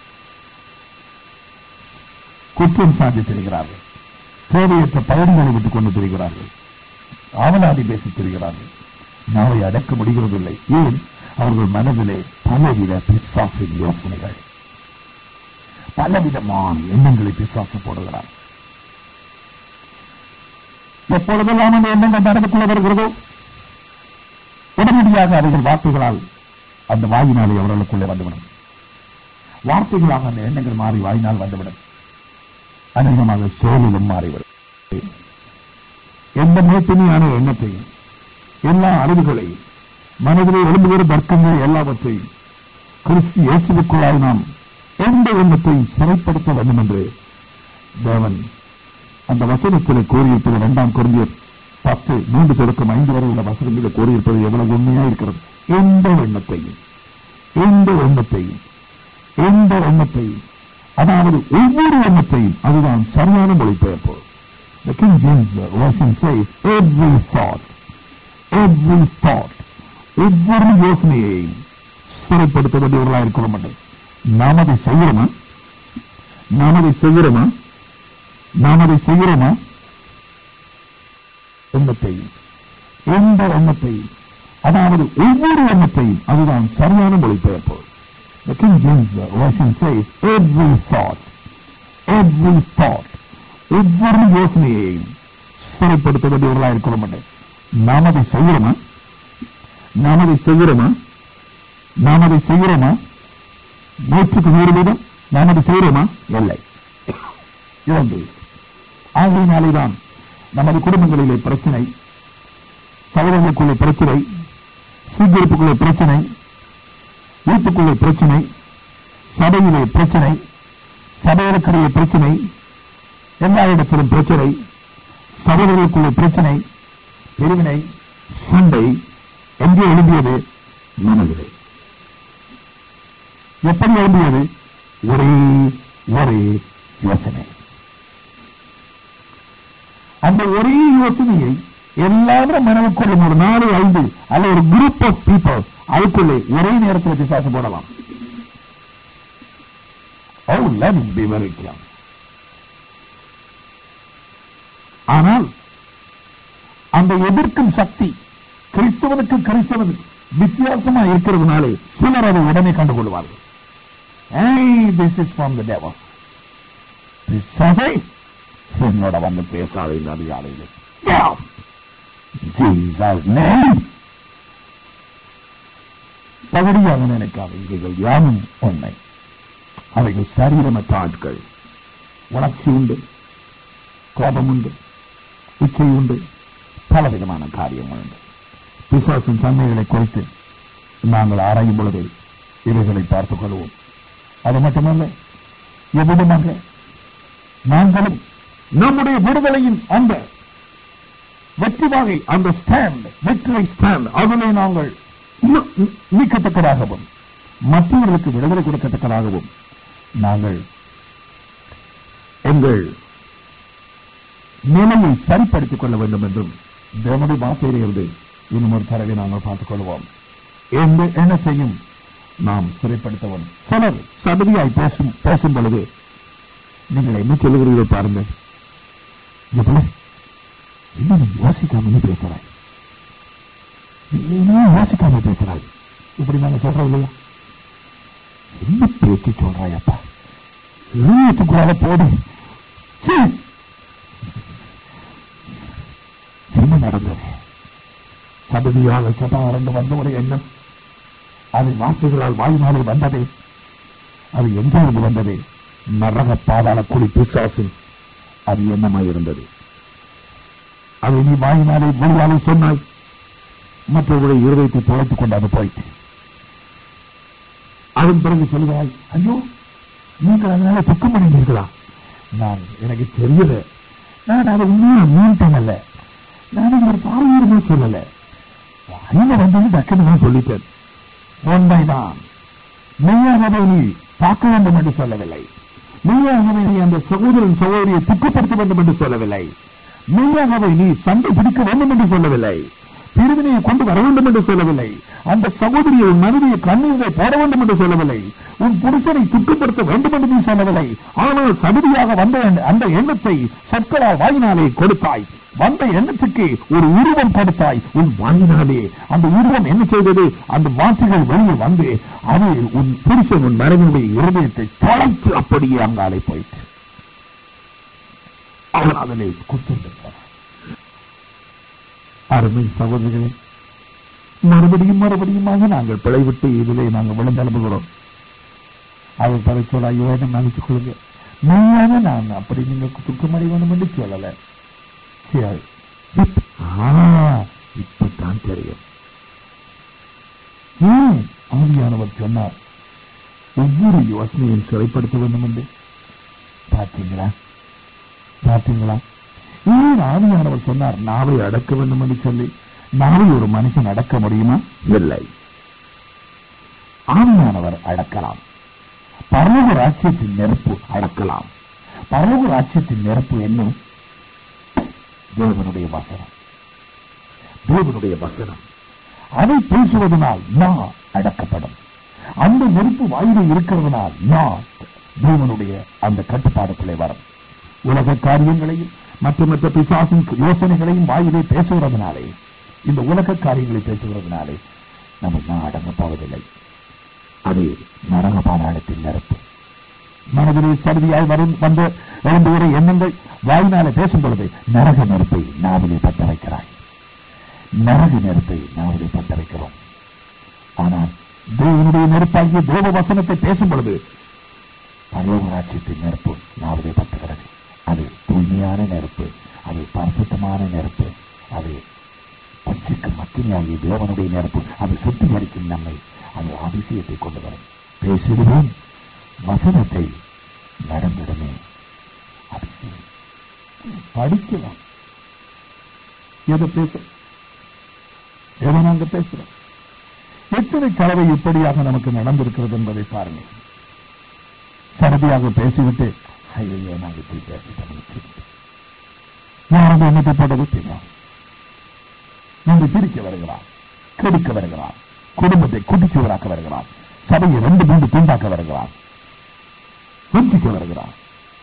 குற்றம் சாதித்திருக்கிறார்கள் தேவையற்ற பயன்களை விட்டுக் கொண்டு திரிகிறார்கள் ஆவலாதி பேசித் திரிகிறார்கள் நாவை அடக்க முடிகிறதில்லை ஏன் அவர்கள் மனதிலே பலவித பிசாசின் யோசனைகள் பலவிதமான எண்ணங்களை பிசாசு போடுகிறார் எப்பொழுதெல்லாம் அந்த எண்ணங்கள் மனதுக்குள்ள வருகிறதோ உடனடியாக அவைகள் வார்த்தைகளால் அந்த வாயினாலே அவர்களுக்குள்ளே வந்துவிடும் வார்த்தைகளாக அந்த எண்ணங்கள் மாறி வாயினால் வந்துவிடும் அநேகமாக செயலிலும் மாறிவிடும் எந்த மேட்டினியான எண்ணத்தையும் எல்லா அறிவுகளையும் மனதிலே எழும்புகிற தர்க்கங்கள் எல்லாவற்றையும் கிறிஸ்து இயேசுக்குள்ளாய் நாம் எந்த எண்ணத்தையும் சிறைப்படுத்த வேண்டும் என்று தேவன் அந்த வசனத்திலே கூறியிருப்பது இரண்டாம் குறைந்தர் பத்து மூன்று தொடக்கம் ஐந்து வரை உள்ள வசனங்களில் கூறியிருப்பது எவ்வளவு உண்மையா இருக்கிறது எந்த எண்ணத்தையும் எந்த எண்ணத்தையும் எந்த எண்ணத்தையும் அதாவது ஒவ்வொரு எண்ணத்தையும் அதுதான் சரியான மொழிபெயர்ப்பு The King James Version says every thought every thought ஒவ்வொரு யோசனையையும் சிறைப்படுத்த வேண்டியவர்களாக இருக்க மாட்டோம் நாம் அதை செய்கிறோமா நாம் அதை செய்கிறோமா நாம் அதை செய்கிறோமா எண்ணத்தையும் எந்த எண்ணத்தையும் அதாவது ஒவ்வொரு எண்ணத்தையும் அதுதான் சரியான மொழிபெயர்ப்பு The King James Version says every thought every thought ஒவ்வொரு யோசனையையும் சிறைப்படுத்த வேண்டியவர்களாக இருக்க மாட்டேன் நாம் அதை செய்கிறோமா நாம் அதை செய்கிறோமா நாம் அதை செய்கிறோமா நூற்றுக்கு நூறு வீதம் நாம் அதை செய்கிறோமா இல்லை இரண்டு ஆகையினாலேதான் நமது குடும்பங்களிலே பிரச்சனை சகோதரர்களுக்குள்ளே பிரச்சனை சீர்திருப்புக்குள்ளே பிரச்சனை வீட்டுக்குள்ளே பிரச்சனை சபையிலே பிரச்சனை சபைகளுக்கிடையே பிரச்சனை எல்லா இடத்திலும் பிரச்சனை சகோதரர்களுக்குள்ளே பிரச்சனை பிரிவினை சண்டை எங்கே எழுதியது மனதிலே எப்படி எழுதியது ஒரே ஒரே யோசனை அந்த ஒரே யோசனையை எல்லாரும் மனதுக்குள்ளும் ஒரு நாலு ஐந்து அல்ல ஒரு குரூப் ஆஃப் பீப்புள் அதுக்குள்ளே ஒரே நேரத்தில் பிசாசு போடலாம் oh let be very clear ஆனால் அந்த எதிர்க்கும் சக்தி கிறிஸ்தவனுக்கு கிறிஸ்தவன் வித்தியாசமா இருக்கிறதுனாலே சிலர் அதை உடனே கண்டுகொள்வார்கள் this is from the devil பிசாசை என்னோட வந்து பேசாதீங்க அதிகாலையில் ஜீசஸ் நேம் பகுதியாக நினைக்காத இவைகள் யாவும் உண்மை அவைகள் சரீரமற்ற ஆட்கள் உணர்ச்சி உண்டு கோபம் உண்டு இச்சை உண்டு பலவிதமான காரியங்கள் உண்டு பிசாசின் தன்மைகளை குறித்து நாங்கள் ஆராயும் பொழுது இவைகளை பார்த்துக் கொள்வோம் அது மட்டுமல்ல எவ்விடமாக நாங்களும் நம்முடைய விடுதலையின் அந்த வெற்றி வாகை அந்த ஸ்டாண்ட் வெற்றி ஸ்டாண்ட் அதிலே நாங்கள் நீக்கத்தக்கதாகவும் மற்றவர்களுக்கு விடுதலை கொடுக்கத்தக்கதாகவும் நாங்கள் எங்கள் நிலையை சரிப்படுத்திக் கொள்ள வேண்டும் என்றும் தேவனுடைய வார்த்தையிலிருந்து இன்னும் ஒரு தடவை நாங்கள் பார்த்துக் கொள்வோம் எந்த எண்ணத்தையும் நாம் சிறைப்படுத்தவும் சிலர் சதவியாய் பேசும் பேசும் பொழுது நீங்கள் என்ன சொல்லுகிறீர்கள் பாருங்கள் இன்னும் யோசிக்காம நீ பேசுறாய் இன்னும் யோசிக்காம பேசுறாய் இப்படி நாங்க சொல்றோம் இல்லையா என்ன பேச்சு சொல்றாய் அப்பா எழுத்துக்குள்ளால போடு என்ன நடந்தது சபதியாக சபாரண்டு வந்த ஒரு எண்ணம் அது வார்த்தைகளால் வாயினாலே வந்ததே அது எங்கிருந்து வந்தது நரக பாதாள குழி பிசாசின் அது என்னமாய் இருந்தது அதை நீ வாயினாலே மொழியாலே சொன்னாய் மற்றவருடைய இருதயத்தை துளைத்துக் கொண்டு அது போயிட்டு அதன் பிறகு சொல்கிறாய் ஐயோ நீங்கள் அதனால துக்கம் அடைந்தீர்களா நான் எனக்கு தெரியல நான் அதை உண்மையா மீன்ட்டேன் அல்ல நான் ஒரு பாரம்பரியமா சொல்லல அறிவு வந்தது டக்குன்னு சொல்லிட்டேன் உண்மைதான் மெய்யாகவே நீ பார்க்க வேண்டும் என்று சொல்லவில்லை மெய்யாகவே நீ அந்த சகோதரன் சகோதரியை துக்கப்படுத்த வேண்டும் என்று சொல்லவில்லை மெய்யாகவே நீ சண்டை பிடிக்க வேண்டும் என்று சொல்லவில்லை பிரிவினையை கொண்டு வர வேண்டும் என்று சொல்லவில்லை அந்த சகோதரியை உன் மனைவியை கண்ணீரை போட வேண்டும் என்று சொல்லவில்லை உன் புருஷனை துக்கப்படுத்த வேண்டும் என்று நீ சொல்லவில்லை ஆனால் சடுதியாக வந்த அந்த எண்ணத்தை சொற்களால் வாயினாலே கொடுத்தாய் வந்த எண்ணத்துக்கு ஒரு உருவம் கொடுத்தாய் உன் வாயினாலே அந்த உருவம் என்ன செய்தது அந்த வார்த்தைகள் வெளியே வந்து அது உன் புருஷன் உன் மனைவியுடைய இருதயத்தை தொலைத்து அப்படியே அங்காலே போயிட்டு அவர் அதிலே குத்துண்டிருக்கிறார் அருமை சகோதரிகளே மறுபடியும் மறுபடியுமாக நாங்கள் பிழைவிட்டு இதிலே நாங்கள் விழுந்தெழுப்புகிறோம் அவர் பரிசோட ஐயோ என்ன மன்னித்துக் கொள்ளுங்க மெய்யான நான் அப்படி நீங்க துக்கமடை வேணும் என்று சொல்லல சரி இப்ப- ஆ, இப்பதான் தெரியும் ஏன் ஆவியானவர் சொன்னார் ஒவ்வொரு யோசனையும் சிறைப்படுத்த வேண்டும் என்று பார்த்தீங்களா பார்த்தீங்களா ஏன் ஆவியானவர் சொன்னார் நாவை அடக்க வேண்டும் என்று சொல்லி நாவை ஒரு மனுஷன் அடக்க முடியுமா இல்லை ஆவியானவர் அடக்கலாம் பரலோக ராஜ்யத்தின் நெருப்பு அடக்கலாம் பரலோக ராஜ்யத்தின் நெருப்பு என்ன தேவனுடைய வசனம் தேவனுடைய வசனம் அதை பேசுவதனால் நான் அடக்கப்படும் அந்த நெருப்பு வாயில இருக்கிறதுனால் நான் தேவனுடைய அந்த கட்டுப்பாடுக்குள்ளே வரும் உலக காரியங்களையும் மற்ற மற்ற பிசாசின் யோசனைகளையும் வாயிலே பேசுகிறதுனாலே இந்த உலக காரியங்களை பேசுகிறதுனாலே நம்ம நான் அடங்க போவதில்லை அது நரக பாதாளத்தின் நெருப்பு மனதிலே சருதியாய் வரும் வந்த எழுந்துகிற எண்ணங்கள் வாயினாலே பேசும் பொழுது நரக நெருப்பை நாவிலே பற்ற வைக்கிறாய் நரக நெருப்பை நாவிலே பற்ற வைக்கிறோம் ஆனால் தேவனுடைய நெருப்பாகிய தேவ வசனத்தை பேசும் பொழுது பரலோகராட்சியத்தின் நெருப்பு நாவிலே பற்றுகிறது அது தூய்மையான நெருப்பு அது பரிசுத்தமான நெருப்பு அது பட்சிக்கும் மக்கினியாகிய தேவனுடைய நெருப்பு அது சுத்திகரிக்கும் நம்மை அது அதிசயத்தை கொண்டு வரும் பேசிடுவோம் வசனத்தை நடந்திடமே அதிசயம் படிக்கலாம் எதை பேச எதை நாங்க பேசுறோம் எத்தனை கலவை இப்படியாக நமக்கு நடந்திருக்கிறது என்பதை பாருங்கள் சரதியாக பேசிவிட்டு ஐயோ நாங்கள் இப்படி பேசிட்டோம் யாரும் என்னத்தை போட்ட விட்டீங்க நம்மை பிரிக்க வருகிறான் கெடுக்க வருகிறான் குடும்பத்தை குட்டிச்சுவராக்க வருகிறான் சபையை ரெண்டு மூன்று துண்டாக்க வருகிறான் வஞ்சிக்க வருகிறான்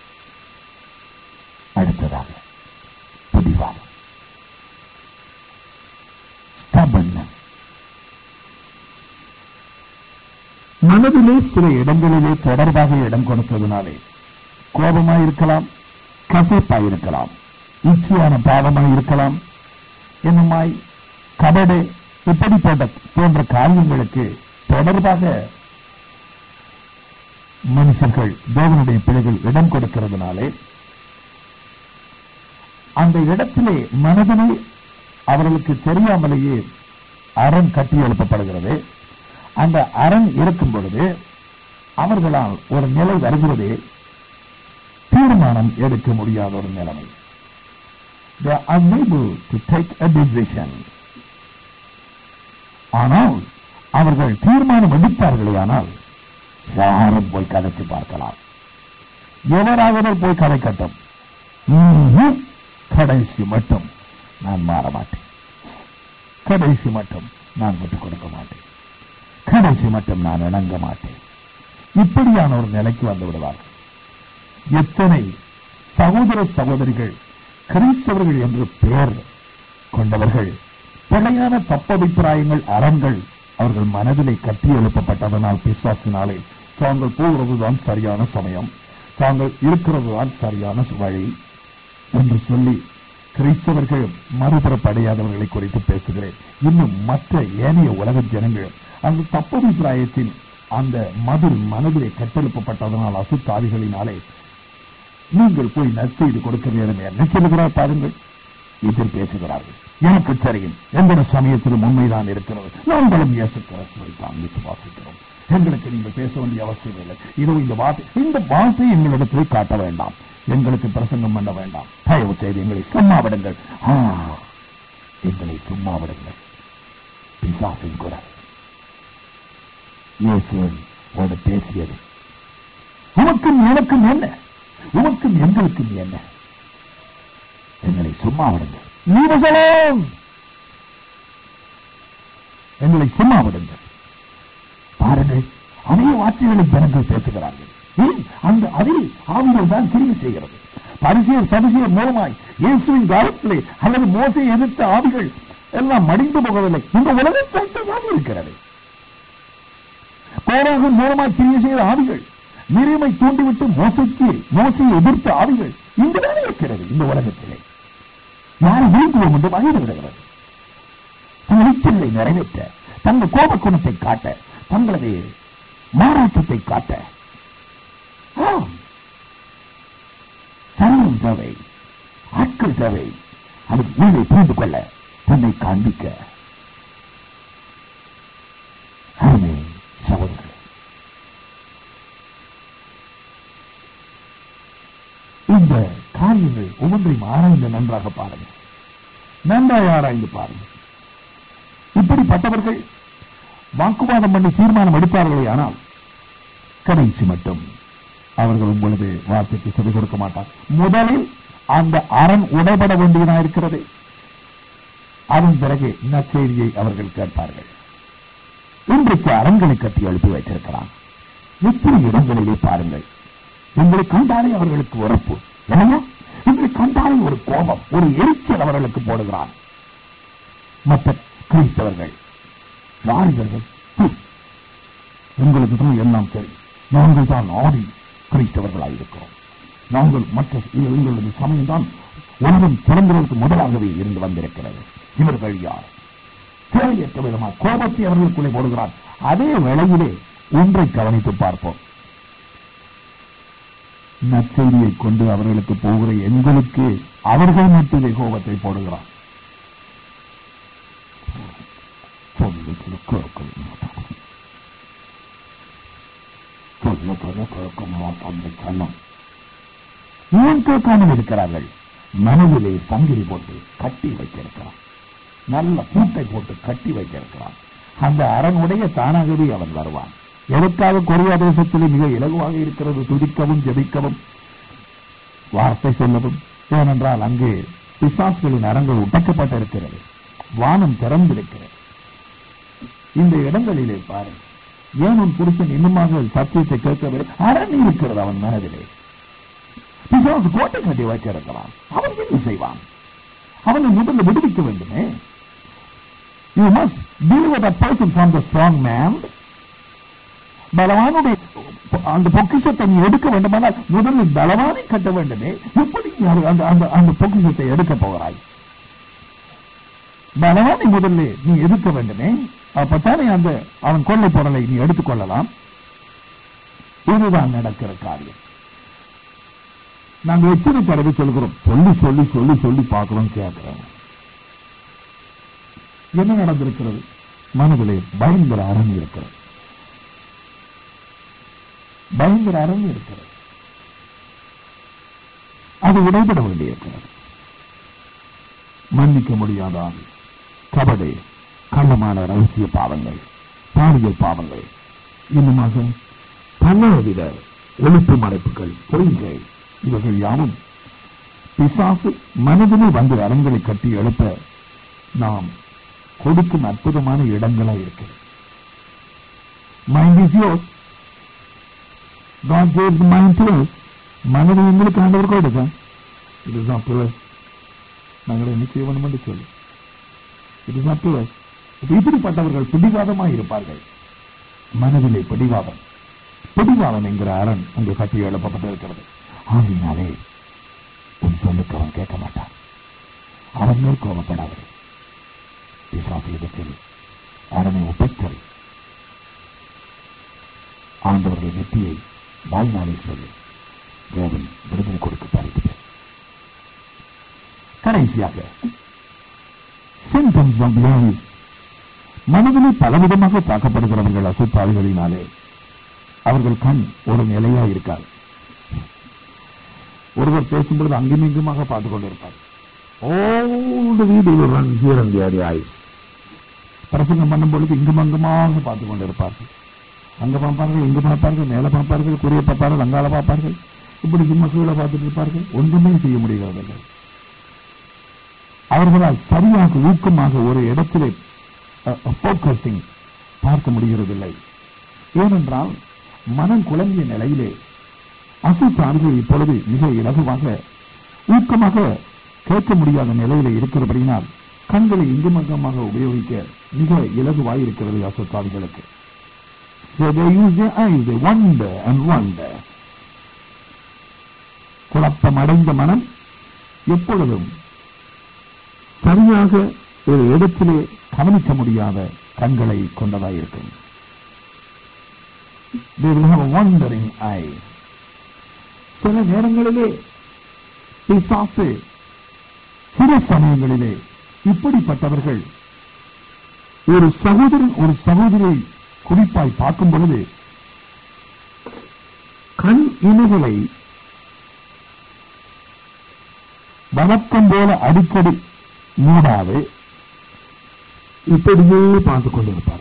அடுத்ததாக பிடிவாதம் stubbornness. மனதிலே சில இடங்களிலே தொடர்பாக இடம் கொடுத்ததினாலே கோபமாய் இருக்கலாம் கசப்பாய் இருக்கலாம் இச்சையான பாவமாய் இருக்கலாம் என்னமாய் கபடு இப்படிப்பட்ட போன்ற காரியங்களுக்கு தொடர்பாக மனுஷர்கள் தேவனுடைய பிள்ளைகள் இடம் கொடுக்கிறதுனாலே அந்த இடத்திலே மனதிலே அவர்களுக்கு தெரியாமலேயே அரண் கட்டி எழுப்பப்படுகிறது அந்த அரண் இருக்கும் பொழுது அவர்களால் ஒரு நிலை வருகிறது தீர்மானம் எடுக்க முடியாத ஒரு நிலைமை They are unable to take a decision. ஆனால் அவர்கள் தீர்மானம் எடுப்பார்களே ஆனால் யாரும் போய் கதைச்சு பார்க்கலாம் எவராவது போய் கதைக்கட்டும் ம்ஹும். கடைசி மட்டும் நான் மாற மாட்டேன் கடைசி மட்டும் நான் விட்டுக் கொடுக்க மாட்டேன் கடைசி மட்டும் நான் இணங்க மாட்டேன் இப்படியான ஒரு நிலைக்கு வந்து விடுவார்கள் எத்தனை சகோதர சகோதரிகள் கிறிஸ்தவர்கள் என்று பெயர் கொண்டவர்கள் பிழையான தப்பபிப்பிராயங்கள் அறங்கள் அவர்கள் மனதிலே கட்டி எழுப்பப்பட்டதனால் பிசாசினாலே தாங்கள் போகிறதுதான் சரியான சமயம் தாங்கள் இருக்கிறதுதான் சரியான வழி என்று சொல்லி கிறிஸ்தவர்கள் மறுபுறப்படையாதவர்களை குறித்து பேசுகிறேன் இன்னும் மற்ற ஏனைய உலக ஜனங்கள் அந்த தப்பபிப்பிராயத்தின் அந்த மதில் மனதிலே கட்டெழுப்பப்பட்டதனால் அசுத்தாதிகளினாலே நீங்கள் போய் நற்செய்து கொடுக்க வேண்டும் என்ன சொல்லுகிறார் பாருங்கள் இதில் பேசுகிறார்கள் எனக்கு தெரியும் எந்த சமயத்திலும் உண்மைதான் இருக்கிறது நாங்களும் இயேசு கிறிஸ்துவை தான் விசுவாசிக்கிறோம் எங்களுக்கு நீங்கள் பேச வேண்டிய அவசியம் இல்லை இதோ இந்த வார்த்தை இந்த வார்த்தையை எங்களிடத்தில் காட்ட வேண்டாம் எங்களுக்கு பிரசங்கம் பண்ண வேண்டாம் தயவு செய்து எங்களை சும்மா விடுங்கள் ஆ, எங்களை சும்மா விடுங்கள் பிசாசின் குரல் இயேசுவோடு பேசியது உமக்கும் எனக்கும் என்ன உமக்கும் எங்களுக்கும் என்ன எங்களை சும்மா விடுங்கள் நீவசலம் எங்களை சும்மா விடுங்கள் பாருங்கள் அதே வார்த்தைகளை ஜனங்கள் பேசுகிறார்கள் ஏன் அந்த அதே ஆவிகள் தான் கிரியை செய்கிறது பரிசெயர் சதுசியர் மூலமாய் இயேசுவின் காலத்திலே அல்லது மோசை எதிர்த்த ஆவிகள் எல்லாம் மடிந்து போகவில்லை இந்த உலகத்தில் தான் இருக்கிறது கோராகன் மூலமாய் கிரியை செய்த ஆவிகள் மிரிமை தூண்டிவிட்டு மோசைக்கு மோசையை எதிர்த்த ஆவிகள் இங்குதானே இருக்கிறது இந்த உலகத்திலே யார் வீழ்த்துவோம் என்று வகையிட விடுகிறது தங்கள் இச்சலை நிறைவேற்ற தங்கள் கோப குணத்தை காட்ட தங்களது மாறாட்டத்தை காட்ட ஆம். சரீரம் தேவை ஆட்கள் தேவை அவர் உள்ளே புரிந்து கொள்ள தன்னை காண்பிக்க ஆமே சகோதரர்களே இந்த காரியங்கள் ஒவ்வொன்றையும் ஆராய்ந்து நன்றாக பாருங்கள் நன்றாக ஆராய்ந்து பாருங்கள் இப்படிப்பட்டவர்கள் வாக்குவாதம் பண்ணி தீர்மானம் எடுப்பார்களே ஆனால் கடைசி மட்டும் அவர்கள் உங்களது வார்த்தைக்கு செவி கொடுக்க மாட்டார் முதலில் அந்த அரண் உடைபட வேண்டியதாக இருக்கிறது அதன் பிறகு நற்செய்தியை அவர்கள் கேட்பார்கள் இன்றைக்கு அரண்களை கட்டி எழுப்பி வைத்திருக்கிறான் எத்தனை இடங்களிலே பாருங்கள் உங்களை கண்டாலே அவர்களுக்கு உறப்பு இல்லையா உங்களை கண்டாலே ஒரு கோபம் ஒரு எரிச்சல் அவர்களுக்கு போடுகிறான் மற்ற கிறிஸ்தவர்கள் வாலிபர்கள் ஹம், உங்களுக்கு தான் எல்லாம் சரி நாங்கள் தான் ஆதி கிறிஸ்தவர்களாக இருக்கிறோம் நாங்கள் மற்ற இது எங்களது சமயம் தான் உலகம் பிறந்ததற்கு முதலாகவே இருந்து வந்திருக்கிறது இவர்கள் யார் தேவையற்ற விதமாக கோபத்தை அவர்களுக்குள்ளே போடுகிறார் அதே வேளையிலே ஒன்றை கவனித்து பார்ப்போம் நற்செய்தியை கொண்டு அவர்களுக்கு போகிற எங்களுக்கு அவர்கள் மத்தியிலே கோபத்தை போடுகிறார் சொல்லுகிறது கேட்க மாட்டான் சொல்லுகிறது கேட்க மாட்டான் சொன்னோம் ஏன் கேட்காமல் இருக்கிறார்கள் மனதிலே சங்கிலி போட்டு கட்டி வைத்திருக்கிறான் நல்ல பூட்டை போட்டு கட்டி வைத்திருக்கிறான் அந்த அரணுடைய தானாகவே அவன் வருவான் எதற்காக கொரியா தேசத்திலே மிக இலகுவாக இருக்கிறது துதிக்கவும் ஜெபிக்கவும் வார்த்தை சொல்லவும் ஏனென்றால் அங்கே பிசாசுகளின் அரங்கள் உடைக்கப்பட்டிருக்கிறது வானம் திறந்திருக்கிறது இந்த இடங்களிலே பாரு ஏன் உன் புருஷன் இன்னுமாக சத்தியத்தை கேட்கவில்லை அரண் இருக்கிறது அவன் மனதிலே பிசாசு கோட்டை கட்டி வைத்திருக்கிறான் அவன் என்ன செய்வான் அவனை முதல்ல விடுவிக்க வேண்டுமே you must deal with a person from the strong man பலவானுடைய அந்த பொக்கிஷத்தை நீ எடுக்க வேண்டுமானால் முதலில் பலவானை கட்ட வேண்டுமே எப்படி நீ அது- அந்த அந்த அந்த பொக்கிஷத்தை எடுக்க போகிறாய் பலவானை முதல்ல நீ எடுக்க வேண்டுமே அப்பத்தானே அந்த அவன் கொள்ளை பொருளை நீ எடுத்துக்கொள்ளலாம் இதுதான் நடக்கிற காரியம் நாங்க எத்தனை தடவை சொல்கிறோம் சொல்லி சொல்லி சொல்லி சொல்லி பார்க்கிறோம் கேட்கிறோம் என்ன நடந்திருக்கிறது மனதிலே பயங்கர அரண் இருக்கிறது பயங்கர அரண் இருக்கிறது அது உடைபட வேண்டியிருக்கிறது மன்னிக்க முடியாத ஆவி கபடு கள்ளமான ரகசிய பாவங்கள் பாலியல் பாவங்கள் இன்னுமாக பலவித ஒழிப்பு மறைப்புகள் பொய்கள் இவர்கள் யாவும் பிசாசு மனதிலே வந்து அரண்களை கட்டி எழுப்ப நாம் கொடுக்கும் அற்புதமான இடங்களா இருக்கிறது mind is your God gave the mind to us. மனதை எங்களுக்கு ஆண்டவர் கொடுக்க it is not to us. நாங்கள் என்ன செய்ய வேண்டும் என்று சொல்லி it is not to us. இப்ப இப்படிப்பட்டவர்கள் பிடிவாதமாக இருப்பார்கள் மனதிலே பிடிவாதம் பிடிவாதம் என்கிற அரண் அங்கு கட்டி எழுப்பப்பட்டிருக்கிறது ஆகினாலே உன் சொல்லுக்கு அவன் கேட்க மாட்டான் அவன் மேல் கோபப்படாதே பிசாசிடத்தில் அரனை ஒப்பைத்தல் ஆண்டவருடைய வெற்றியை வாழ்நாளை சொல்லி தேவன் விடுதலை கொடுக்க பறித்து கடைசியாக symptoms of life மனதிலே பலவிதமாக தாக்கப்படுகிறவர்கள் அசுத்தாவிகளினாலே அவர்கள் கண் ஒரு நிலையா இருக்காது ஒருவர் பேசும்பொழுது அங்கும் இங்குமாக பார்த்துக் கொண்டிருப்பார் ஓல்டு வீடு run here and there eyes பிரசங்கம் பண்ணும் பொழுது இங்கும் அங்குமாக பார்த்துக் கொண்டிருப்பார்கள் அங்க பார்ப்பார்கள் இங்கு பார்ப்பார்கள் மேல பார்ப்பார்கள் குறிய பார்ப்பார்கள் அங்கால பார்ப்பார்கள் இப்படி சும்மா கீழே பார்த்துட்டு இருப்பார்கள் ஒன்றுமே செய்ய முடிகிறதில்லை அவர்களால் சரியாக ஊக்கமாக ஒரு இடத்திலே போக்கஸிங் பார்க்க முடிகிறதில்லை ஏனென்றால் மனம் குழம்பிய நிலையிலே அசுத்தார்கள் இப்பொழுது மிக இலகுவாக ஊக்கமாக கேட்க முடியாத நிலையில இருக்கிறபடியினால் கண்களை இங்குமங்கமாக உபயோகிக்க மிக இலகுவாய் இருக்கிறது அசுத்தாவிகளுக்கு So they use their eyes, they wonder and wonder. குழப்பம் அடைந்த மனம் எப்பொழுதும் சரியாக ஒரு இடத்திலே கவனிக்க முடியாத கண்களை கொண்டதாயிருக்கும் They will have a wandering eye. சில நேரங்களிலே பிசாசு சில சமயங்களிலே இப்படிப்பட்டவர்கள் ஒரு சகோதரன் ஒரு சகோதரியை குறிப்பாய் பார்க்கும் பொழுது கண் இமைகளை வழக்கம் போல அடிக்கடி மூடாது இப்படியே பார்த்துக் கொண்டிருப்பார்கள்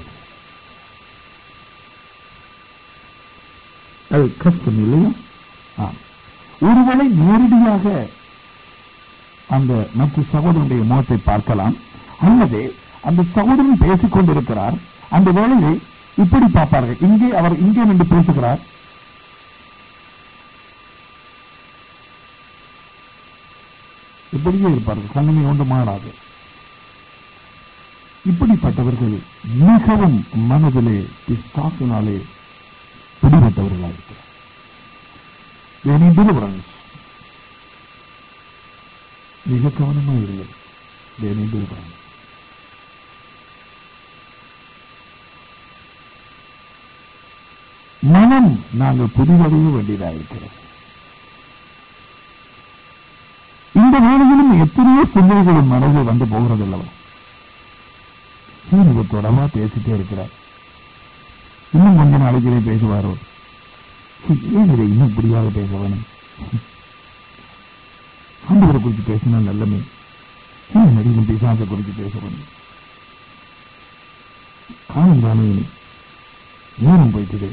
அது கஷ்டம் இல்லையா ஆம். ஒருவேளை நேரடியாக அந்த மற்ற சகோதரனுடைய முகத்தை பார்க்கலாம் அல்லது அந்த சகோதரன் பேசிக் கொண்டிருக்கிறார் அந்த வேளையை இப்படி பார்ப்பார்கள் இங்கே அவர் இங்கே நின்று பேசுகிறார் இப்படியே இருப்பார்கள் கண்ணினை ஒன்று மாறாது இப்படிப்பட்டவர்கள் மிகவும் மனதிலே பிஸ்தாசினாலே பிடிபட்டவர்களாயிருக்கிறார் They need deliverance. மிக கவனமாக இருங்கள் They need deliverance. மனம் நாங்கள் புதிதடைய வேண்டியதாயிருக்கிறது இந்த வேளையிலும் எத்தனையோ சிந்தனைகளும் மனதில் வந்து போகிறது அல்லவா இவர் தொடர்பா பேசிட்டே இருக்கிறார் இன்னும் கொஞ்ச நாளைக்கு இதை பேசுவாரோ சீ, ஏன் இதை இன்னும் இப்படியாக பேச வேணும் ஆண்டவரை குறித்து பேசினால் நல்லமே ஏன் நடிகன் பிசாசை குறித்து பேச வேணும் காலம் தானே இனி நேரம் போயிட்டுது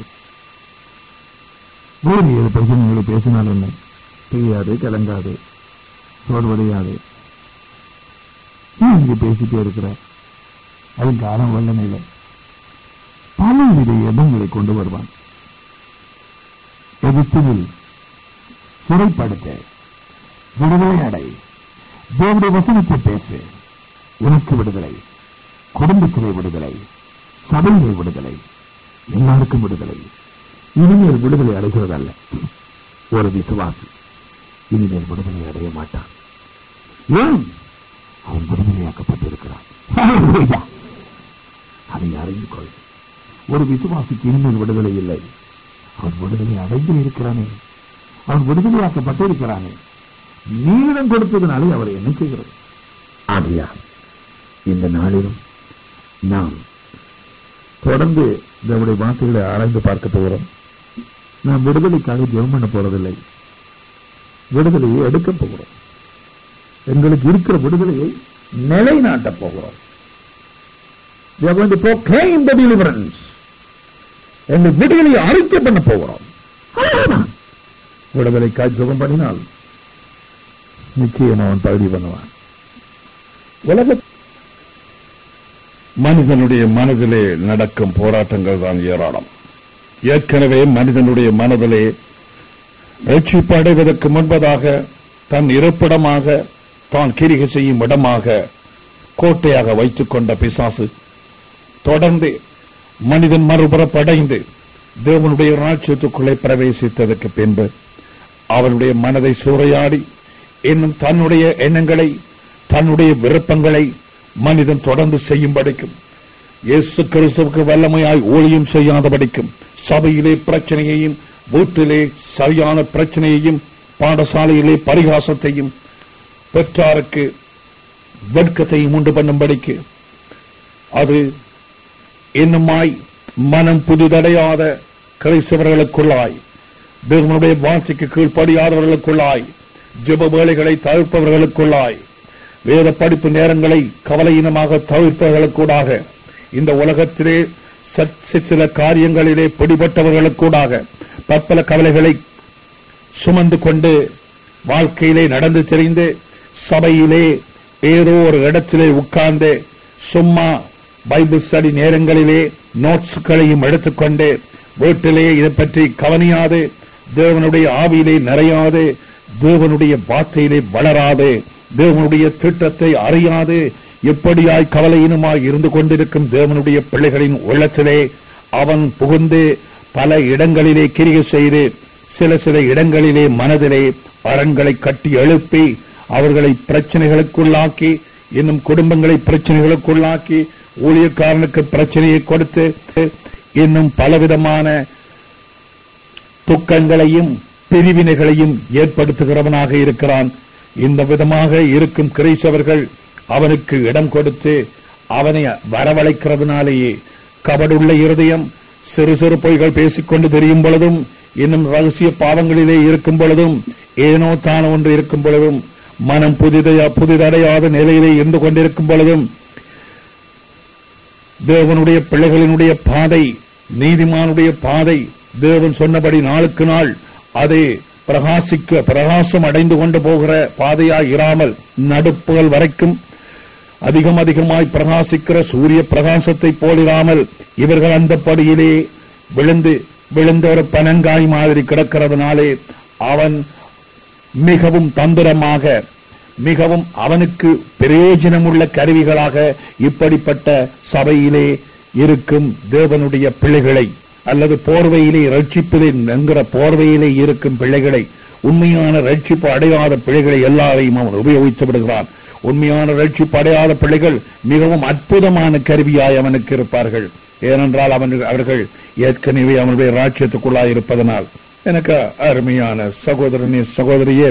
வேறு ஏழு பிரச்சனைகளை பேசினால் என்ன தெரியாது கலங்காது சோர்வடையாது ஏன் இங்கே பேசிட்டே இருக்கிறார் அதுக்கு காலம் வல்லமையில பல வித இடங்களை கொண்டு வருவான் எதிர்த்தில் சிறைப்படுத்த விடுதலை அடை தேவடைய வசனத்தை பேசு உனக்கு விடுதலை குடும்பத்திலே விடுதலை சபையிலே விடுதலை எல்லாருக்கும் விடுதலை இனிமேல் விடுதலை அடைகிறதல்ல ஒரு விசுவாசி இனிமேல் விடுதலை அடைய மாட்டான் ஏன் அவன் விடுதலையாக்கப்பட்டிருக்கிறான் Hallelujah. அதை அறிந்து கொள் ஒரு விசுவாசிக்கு இனிமேல் விடுதலை இல்லை அவன் விடுதலை அடைந்து இருக்கிறானே அவன் விடுதலையாக்கப்பட்டு இருக்கிறானே நீரிடம் கொடுத்ததுனாலே அவரை என்ன செய்கிறது ஆகையா இந்த நாளிலும் நாம் தொடர்ந்து நம்முடைய வார்த்தைகளை ஆராய்ந்து பார்க்க போகிறோம் நாம் விடுதலைக்காக ஜெபம் பண்ண போறதில்லை விடுதலையை எடுக்க போகிறோம் எங்களுக்கு இருக்கிற விடுதலையை நிலைநாட்டப் போகிறோம் We are going to proclaim the deliverance. என்று விடுதலையை அறிக்கை பண்ண போகிறோம் அவ்வளவுதான். விடுதலைக்காய் சுகம் பண்ணினால் நிச்சயம் அவன் பகுதி பண்ணுவான் உலக மனிதனுடைய மனதிலே நடக்கும் போராட்டங்கள் தான் ஏராளம் ஏற்கனவே மனிதனுடைய மனதிலே ரட்சிப்பு அடைவதற்கு முன்பதாக தன் இருப்பிடமாக தான் கிரிகை செய்யும் இடமாக கோட்டையாக வைத்துக் கொண்ட பிசாசு தொடர்ந்து மனிதன் மறுபுறப்படைந்து தேவனுடைய ராட்சியத்துக்குள்ளே பிரவேசித்ததற்கு பின்பு அவனுடைய மனதை சூறையாடி இன்னும் தன்னுடைய எண்ணங்களை தன்னுடைய விருப்பங்களை மனிதன் தொடர்ந்து செய்யும்படிக்கும் இயேசு கிறிஸ்துவுக்கு வல்லமையாய் ஊழியம் செய்யாதபடிக்கும் சபையிலே பிரச்சனையையும் வீட்டிலே சரியான பிரச்சனையையும் பாடசாலையிலே பரிகாசத்தையும் பெற்றாருக்கு வெட்கத்தையும் உண்டு பண்ணும்படிக்கு அது இன்னுமாய் மனம் புதுதடையாத கிறிஸ்தவர்களுக்குள்ளாய் தேவனுடைய வார்த்தைக்கு கீழ்ப்படியாதவர்களுக்குள்ளாய் ஜெப வேலைகளை தவிர்ப்பவர்களுக்குள்ளாய் வேத படிப்பு நேரங்களை கவலையினமாக தவிர்ப்பவர்களுக்கூடாக இந்த உலகத்திலே சற்று சில காரியங்களிலே பிடிபட்டவர்களுக்கூடாக பற்பல கவலைகளை சுமந்து கொண்டு வாழ்க்கையிலே நடந்து தெரிந்து சபையிலே ஏதோ ஒரு இடத்திலே உட்கார்ந்து சும்மா பைபிள் ஸ்டடி நேரங்களிலே நோட்ஸ்களையும் எடுத்துக்கொண்டு வீட்டிலே இதை பற்றி கவனியாது தேவனுடைய ஆவியிலே நிறையாது தேவனுடைய வார்த்தையிலே வளராது தேவனுடைய திட்டத்தை அறியாது எப்படியாய் கவலையினுமாய் இருந்து கொண்டிருக்கும் தேவனுடைய பிள்ளைகளின் உள்ளத்திலே அவன் புகுந்து பல இடங்களிலே கிரியை செய்து சில சில இடங்களிலே மனதிலே அரண்களை கட்டி எழுப்பி அவர்களை பிரச்சனைகளுக்குள்ளாக்கி இன்னும் குடும்பங்களை பிரச்சனைகளுக்குள்ளாக்கி ஊழியக்காரனுக்கு பிரச்சனையை கொடுத்து இன்னும் பலவிதமான துக்கங்களையும் பிரிவினைகளையும் ஏற்படுத்துகிறவனாக இருக்கிறான் இந்த விதமாக இருக்கும் கிரைசவர்கள் அவனுக்கு இடம் கொடுத்து அவனை வரவழைக்கிறதுனாலேயே கபடுள்ள இருதயம் சிறு சிறு பொய்கள் பேசிக்கொண்டு தெரியும் பொழுதும் இன்னும் ரகசிய பாவங்களிலே இருக்கும் பொழுதும் ஏனோ தான் ஒன்று இருக்கும் பொழுதும் மனம் புதிதையா புதிதடையாத நிலையிலே இருந்து கொண்டிருக்கும் பொழுதும் தேவனுடைய பிள்ளைகளினுடைய பாதை நீதிமானுடைய பாதை தேவன் சொன்னபடி நாளுக்கு நாள் அது பிரகாசிக்க பிரகாசம் அடைந்து கொண்டு போகிற பாதையாய் இராமல் நடுப்புகள் வரைக்கும் அதிகம் அதிகமாய் பிரகாசிக்கிற சூரிய பிரகாசத்தை போலிராமல் இவர்கள் அந்த படியிலே விழுந்து விழுந்த ஒரு பனங்காய் மாதிரி கிடக்கிறதுனாலே அவன் மிகவும் தந்திரமாக மிகவும் அவனுக்கு பிரயோஜனமுள்ள கருவிகளாக இப்படிப்பட்ட சபையிலே இருக்கும் தேவனுடைய பிள்ளைகளை அல்லது போர்வையிலே ரட்சிப்பதை என்கிற போர்வையிலே இருக்கும் பிள்ளைகளை உண்மையான ரட்சிப்பு அடையாத பிள்ளைகளை எல்லாரையும் அவன் உபயோகித்து விடுகிறான் உண்மையான ரட்சிப்பு அடையாத பிள்ளைகள் மிகவும் அற்புதமான கருவியாய் அவனுக்கு இருப்பார்கள் ஏனென்றால் அவன் அவர்கள் ஏற்கனவே அவனுடைய ராஜ்யத்துக்குள்ளாய் இருப்பதனால் எனக்கு அருமையான சகோதரனே சகோதரியே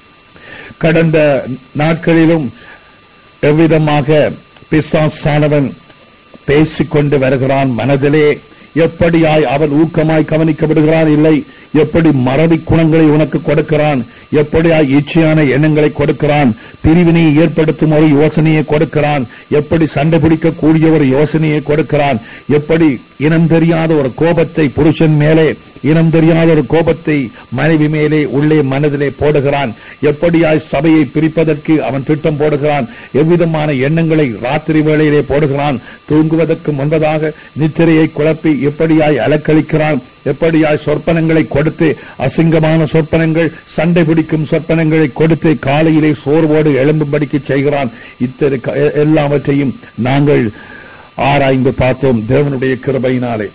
கடந்த நாட்களிலும் எவ்விதமாக பிசாசானவன் பேசிக்கொண்டு வருகிறான் மனதிலே எப்படியாய் அவன் ஊக்கமாய் கவனிக்கப்படுகிறான் இல்லை எப்படி மறதி குணங்களை உனக்கு கொடுக்கிறான் எப்படியாய் இச்சையான எண்ணங்களை கொடுக்கிறான் பிரிவினை ஏற்படுத்தும் ஒரு யோசனையை கொடுக்கிறான் எப்படி சண்டை பிடிக்கக்கூடிய ஒரு யோசனையை கொடுக்கிறான் எப்படி இனம் தெரியாத ஒரு கோபத்தை புருஷன் மேலே இனம் தெரியாத ஒரு கோபத்தை மனைவி மேலே உள்ளே மனதிலே போடுகிறான் எப்படியாய் சபையை பிரிப்பதற்கு அவன் திட்டம் போடுகிறான் எவ்விதமான எண்ணங்களை ராத்திரி வேளையிலே போடுகிறான் தூங்குவதற்கு முன்பதாக நித்திரையை குழப்பி எப்படியாய் அலக்களிக்கிறான் எப்படியாய் சொற்பனங்களை கொடுத்து அசிங்கமான சொற்பனங்கள் சண்டை பிடிக்கும் சொற்பனங்களை கொடுத்து காலையிலே சோர்வோடு எழும்பும்படிக்கு செய்கிறான் இத்தனை க- எல்லாவற்றையும் நாங்கள் ஆராய்ந்து பார்த்தோம் தேவனுடைய கிருபையினாலே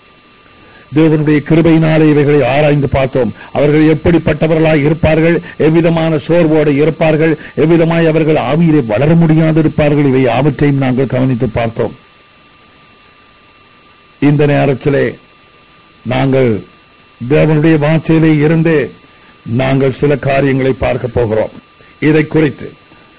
தேவனுடைய கிருபையினாலே இவைகளை ஆராய்ந்து பார்த்தோம் அவர்கள் எப்படிப்பட்டவர்களாய் இருப்பார்கள் எவ்விதமான சோர்வோடு இருப்பார்கள் எவ்விதமாய் அவர்கள் ஆவியிலே வளர முடியாது இருப்பார்கள் இவை யாவற்றையும் நாங்கள் கவனித்து பார்த்தோம் இந்த நேரத்திலே நாங்கள் தேவனுடைய வார்த்தையிலே இருந்து நாங்கள் சில காரியங்களை பார்க்க போகிறோம் இதை குறித்து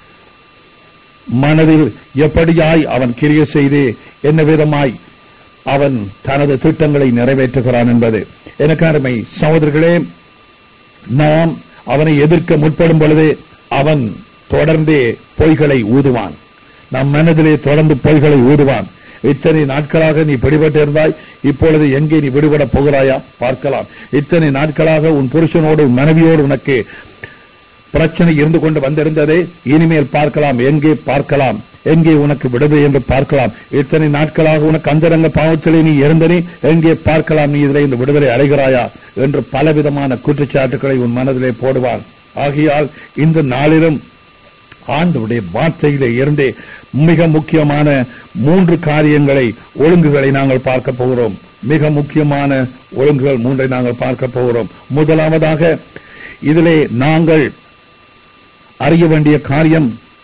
மனதில் எப்படியாய் அவன் கிரிய செய்து என்ன விதமாய் அவன் தனது திட்டங்களை நிறைவேற்றுகிறான் என்பது எனக்கு அருமை சகோதரர்களே நாம் அவனை எதிர்க்க முற்படும் பொழுது அவன் தொடர்ந்து பொய்களை ஊதுவான் நம் மனதிலே தொடர்ந்து பொய்களை ஊதுவான் இத்தனை நாட்களாக நீ பிடிபட்டு இருந்தாய் இப்பொழுது எங்கே நீ விடுபட போகிறாயா பார்க்கலாம் இத்தனை நாட்களாக உன் புருஷனோடு உன் மனைவியோடு உனக்கு பிரச்சனை இருந்து கொண்டு வந்திருந்ததே இனிமேல் பார்க்கலாம் எங்கே பார்க்கலாம் எங்கே உனக்கு விடுதலை என்று பார்க்கலாம் இத்தனை நாட்களாக உனக்கு அந்தரங்க பாவத்திலே நீ இருந்தனே எங்கே பார்க்கலாம் நீ இதிலே இந்த விடுதலை அடைகிறாயா என்று பலவிதமான குற்றச்சாட்டுகளை உன் மனதிலே போடுவான் ஆகையால் இந்த நாளிலும் ஆண்டவருடைய வார்த்தையிலே இருந்து மிக முக்கியமான மூன்று காரியங்களை ஒழுங்குகளை நாங்கள் பார்க்க போகிறோம் மிக முக்கியமான ஒழுங்குகள் மூன்றை நாங்கள் பார்க்க போகிறோம் முதலாவதாக இதிலே நாங்கள் அறிய வேண்டிய காரியம்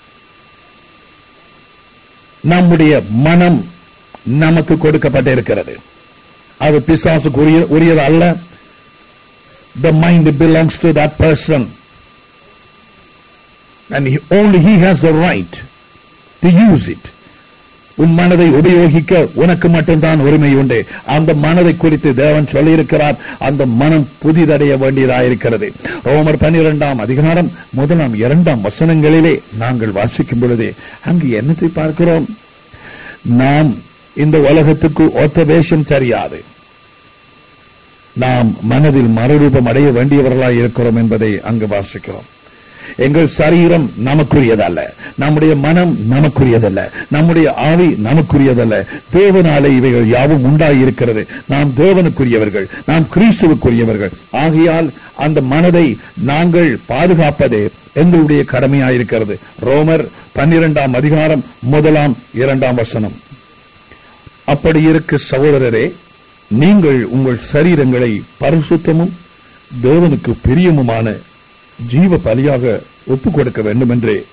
நம்முடைய மனம் நமக்கு கொடுக்கப்பட்டிருக்கிறது அது பிசாசுக்கு உரிய உரியது அல்ல the mind belongs to that person and he, only he has the right to use it உன் மனதை உபயோகிக்க உனக்கு மட்டும்தான் உரிமை உண்டு அந்த மனதை குறித்து தேவன் சொல்லியிருக்கிறார் அந்த மனம் புதிதடைய வேண்டியதாயிருக்கிறது ரோமர் பன்னிரெண்டாம் அதிகாரம் முதலாம் இரண்டாம் வசனங்களிலே நாங்கள் வாசிக்கும் பொழுதே அங்கு என்னத்தை பார்க்கிறோம் நாம் இந்த உலகத்துக்கு ஒத்த வேஷம் தெரியாது நாம் மனதில் மறுரூபம் அடைய வேண்டியவர்களாய் இருக்கிறோம் என்பதை அங்கு வாசிக்கிறோம் எங்கள் சரீரம் நமக்குரியதல்ல நம்முடைய மனம் நமக்குரியதல்ல நம்முடைய ஆவி நமக்குரியதல்ல தேவனாலே இவைகள் யாவும் உண்டாயிருக்கிறது நாம் தேவனுக்குரியவர்கள் நாம் கிறிஸ்துவுக்குரியவர்கள் ஆகையால் அந்த மனதை நாங்கள் பாதுகாப்பதே எங்களுடைய கடமையாயிருக்கிறது ரோமர் பன்னிரெண்டாம் அதிகாரம் முதலாம் இரண்டாம் வசனம் அப்படி இருக்க சகோதரரே நீங்கள் உங்கள் சரீரங்களை பரிசுத்தமும் தேவனுக்கு பிரியமுமான ஜீவ பலியாக ஒப்புக் கொடுக்க வேண்டும் என்று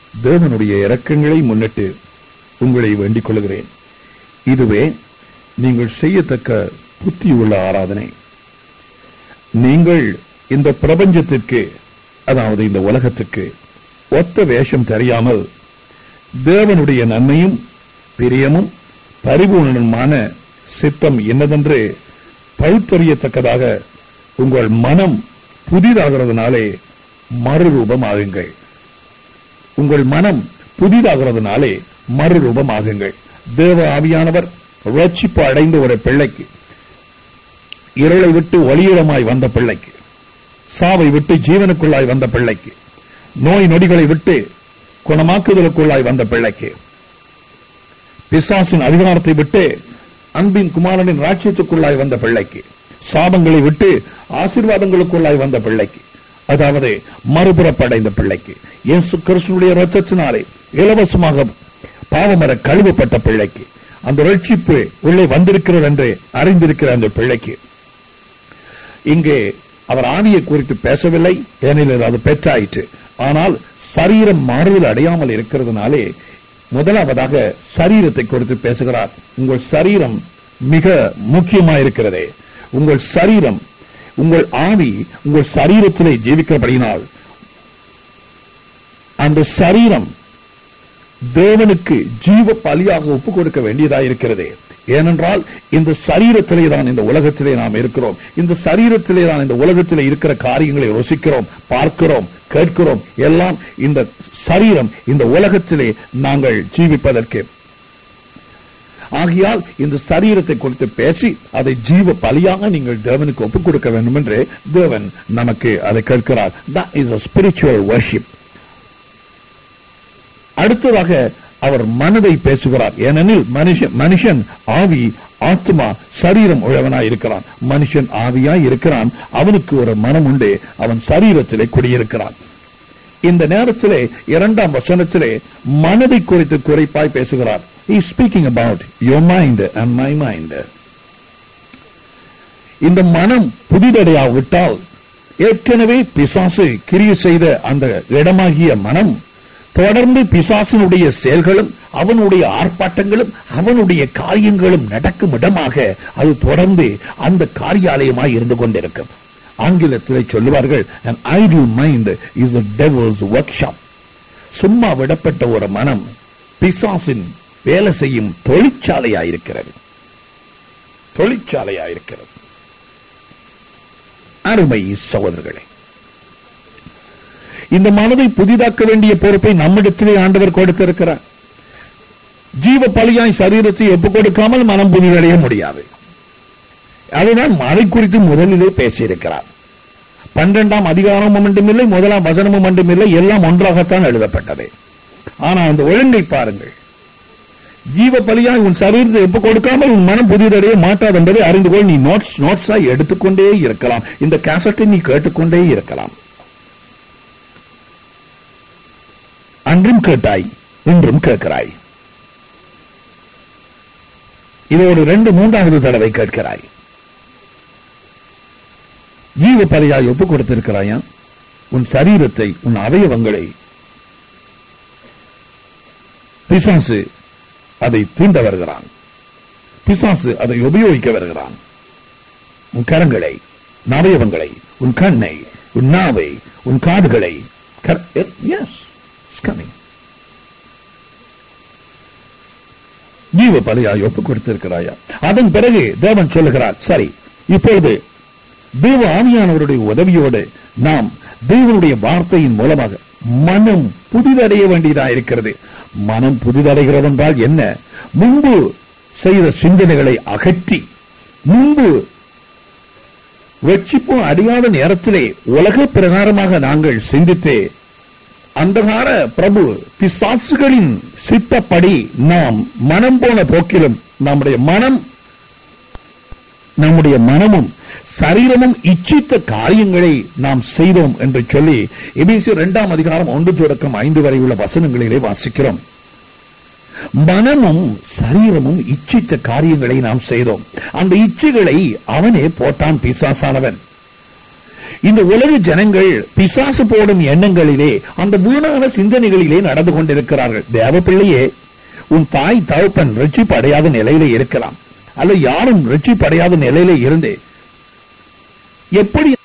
தேவனுடைய இரக்கங்களை முன்னிட்டு உங்களை வேண்டிக் கொள்கிறேன் இதுவே நீங்கள் செய்யத்தக்க புத்தியுள்ள ஆராதனை நீங்கள் இந்த பிரபஞ்சத்திற்கு அதாவது இந்த உலகத்துக்கு ஒத்த வேஷம் தெரியாமல் தேவனுடைய நன்மையும் பிரியமும் பரிபூர்ணமான சித்தம் என்னதென்று பழுத்தறியத்தக்கதாக உங்கள் மனம் புதிதாகிறதுனாலே மறுரூபமாகுங்கள் உங்கள் மனம் புதிதாகிறதுனாலே மறுரூபமாகுங்கள் தேவ ஆவியானவர் ரட்சிப்பு அடைந்த ஒரு பிள்ளைக்கு இருளை விட்டு ஒளியிடமாய் வந்த பிள்ளைக்கு சாவை விட்டு ஜீவனுக்குள்ளாய் வந்த பிள்ளைக்கு நோய் நொடிகளை விட்டு குணமாக்குதலுக்குள்ளாய் வந்த பிள்ளைக்கு பிசாசின் அதிகாரத்தை விட்டு அன்பின் குமாரனின் ராட்சியத்துக்குள்ளாய் வந்த பிள்ளைக்கு சாபங்களை விட்டு ஆசீர்வாதங்களுக்குள்ளாய் வந்த பிள்ளைக்கு அதாவது மறுபுறப்படைந்த பிள்ளைக்கு இயேசு கிறிஸ்துடைய ரத்தத்தினாலே இலவசமாக பாவமர கழுவப்பட்ட பிள்ளைக்கு அந்த ரட்சிப்பு உள்ளே வந்திருக்கிறது என்று அறிந்திருக்கிற அந்த பிள்ளைக்கு இங்கே அவர் ஆவியை குறித்து பேசவில்லை ஏனெனில் அது பெற்றாயிற்று ஆனால் சரீரம் மாறுதல் அடையாமல் இருக்கிறதுனாலே முதலாவதாக சரீரத்தை குறித்து பேசுகிறார் உங்கள் சரீரம் மிக முக்கியமாயிருக்கிறதே உங்கள் சரீரம் உங்கள் ஆவி உங்கள் சரீரத்திலே ஜீவிக்கிறபடியினால் அந்த சரீரம் தேவனுக்கு ஜீவ பலியாக ஒப்புக் கொடுக்க வேண்டியதாயிருக்கிறதே ஏனென்றால் இந்த சரீரத்திலே தான் இந்த உலகத்திலே நாம் இருக்கிறோம் இந்த சரீரத்திலே தான் இந்த உலகத்திலே இருக்கிற காரியங்களை ருசிக்கிறோம் பார்க்கிறோம் கேட்கிறோம் எல்லாம் இந்த சரீரம் இந்த உலகத்திலே நாங்கள் ஜீவிப்பதற்கு ஆகையால் இந்த சரீரத்தை குறித்து பேசி அதை ஜீவ பலியாக நீங்கள் தேவனுக்கு ஒப்புக் கொடுக்க வேண்டும் என்று தேவன் நமக்கு அதை கேட்கிறார் that is a spiritual worship அடுத்ததாக அவர் மனதை பேசுகிறார் ஏனெனில் மனுஷன் மனுஷன் ஆவி ஆத்மா சரீரம் உழவனாய் இருக்கிறான் மனுஷன் ஆவியாய் இருக்கிறான் அவனுக்கு ஒரு மனம் உண்டு அவன் சரீரத்திலே குடியிருக்கிறான் இந்த நேரத்திலே இரண்டாம் வசனத்திலே மனதை குறித்து குறைப்பாய் பேசுகிறார் he is speaking about your mind and my mind இந்த மனம் புதிதடையாவிட்டால் ஏற்கனவே பிசாசு கிரிய செய்த அந்த இடமாகிய மனம் தொடர்ந்து பிசாசினுடைய செயல்களும் அவனுடைய ஆர்ப்பாட்டங்களும் அவனுடைய காரியங்களும் நடக்கும் இடமாக அது தொடர்ந்து அந்த காரியாலயமாய் இருந்து கொண்டிருக்கும் ஆங்கிலத்திலே சொல்லுவார்கள் an idle mind is a devil's workshop சும்மா விடப்பட்ட ஒரு மனம் பிசாசின் வேலை செய்யும் தொழிற்சாலையாயிருக்கிறது தொழிற்சாலையாயிருக்கிறது அருமை சகோதரர்களே இந்த மனதை புதிதாக்க வேண்டிய பொறுப்பை நம்மிடத்திலே ஆண்டவர் கொடுத்திருக்கிறார் ஜீவ பலியாய் சரீரத்தை ஒப்புக் கொடுக்காமல் மனம் புதிதடைய முடியாது அதுதான் அதை குறித்து முதலிலே பேசியிருக்கிறார் பன்னிரெண்டாம் அதிகாரமும் ஒன்றுமில்லை முதலாம் வசனமும் ஒன்றுமில்லை எல்லாம் ஒன்றாகத்தான் எழுதப்பட்டது ஆனா அந்த ஒழுங்கை பாருங்கள் ஜீவ பலியாய் உன் சரீரத்தை எப்ப கொடுக்காமல் உன் மனம் புதிதடைய மாட்டாது என்பதை அறிந்து கொள் நீ நோட்ஸ் நோட்ஸாய் எடுத்துக்கொண்டே இருக்கலாம் இந்த கேசட்டை நீ கேட்டுக்கொண்டே இருக்கலாம் அன்றும் கேட்டாய் இன்றும் கேட்கிறாய் இதோடு ரெண்டு மூன்றாவது தடவை கேட்கிறாய் ஜீவ பலியாய் ஒப்புக் கொடுத்திருக்கிறாயா உன் சரீரத்தை உன் அவயவங்களை பிசாசு அதை தீண்ட வருகிறான் பிசாசு அதை உபயோகிக்க வருகிறான் உன் கரங்களை உன் அவயவங்களை உன் கண்ணை உன் நாவை உன் காதுகளை எஸ் coming ஜீவ பலியாய் ஒப்புக் கொடுத்திருக்கிறாயா அதன் பிறகு தேவன் சொல்லுகிறார் சரி இப்பொழுது தேவ ஆவியானவருடைய உதவியோடு நாம் தேவனுடைய வார்த்தையின் மூலமாக மனம் புதிதடைய வேண்டியதாக இருக்கிறது மனம் புதிதடைகிறது என்றால் என்ன முன்பு செய்த சிந்தனைகளை அகற்றி முன்பு வெற்றிப்பும் அடியாத நேரத்திலே உலக பிரகாரமாக நாங்கள் சிந்தித்தே அந்தகார பிரபு பிசாசுகளின் சித்தப்படி நாம் மனம் போன போக்கிலும் நம்முடைய மனம் நம்முடைய மனமும் சரீரமும் இச்சித்த காரியங்களை நாம் செய்தோம் என்று சொல்லி எபிசி இரண்டாம் அதிகாரம் ஒன்று தொடக்கம் ஐந்து வரை உள்ள வசனங்களிலே வாசிக்கிறோம் மனமும் சரீரமும் இச்சித்த காரியங்களை நாம் செய்தோம் அந்த இச்சைகளை அவனே போட்டான் பிசாசானவன் இந்த உலக ஜனங்கள் பிசாசு போடும் எண்ணங்களிலே அந்த வீணான சிந்தனைகளிலே நடந்து கொண்டிருக்கிறார்கள் தேவ பிள்ளையே உன் தாய் தகப்பன் ரட்சிப்பு அடையாத நிலையில இருக்கலாம் அல்ல யாரும் ரட்சிப்பு அடையாத நிலையில இருந்து எப்படி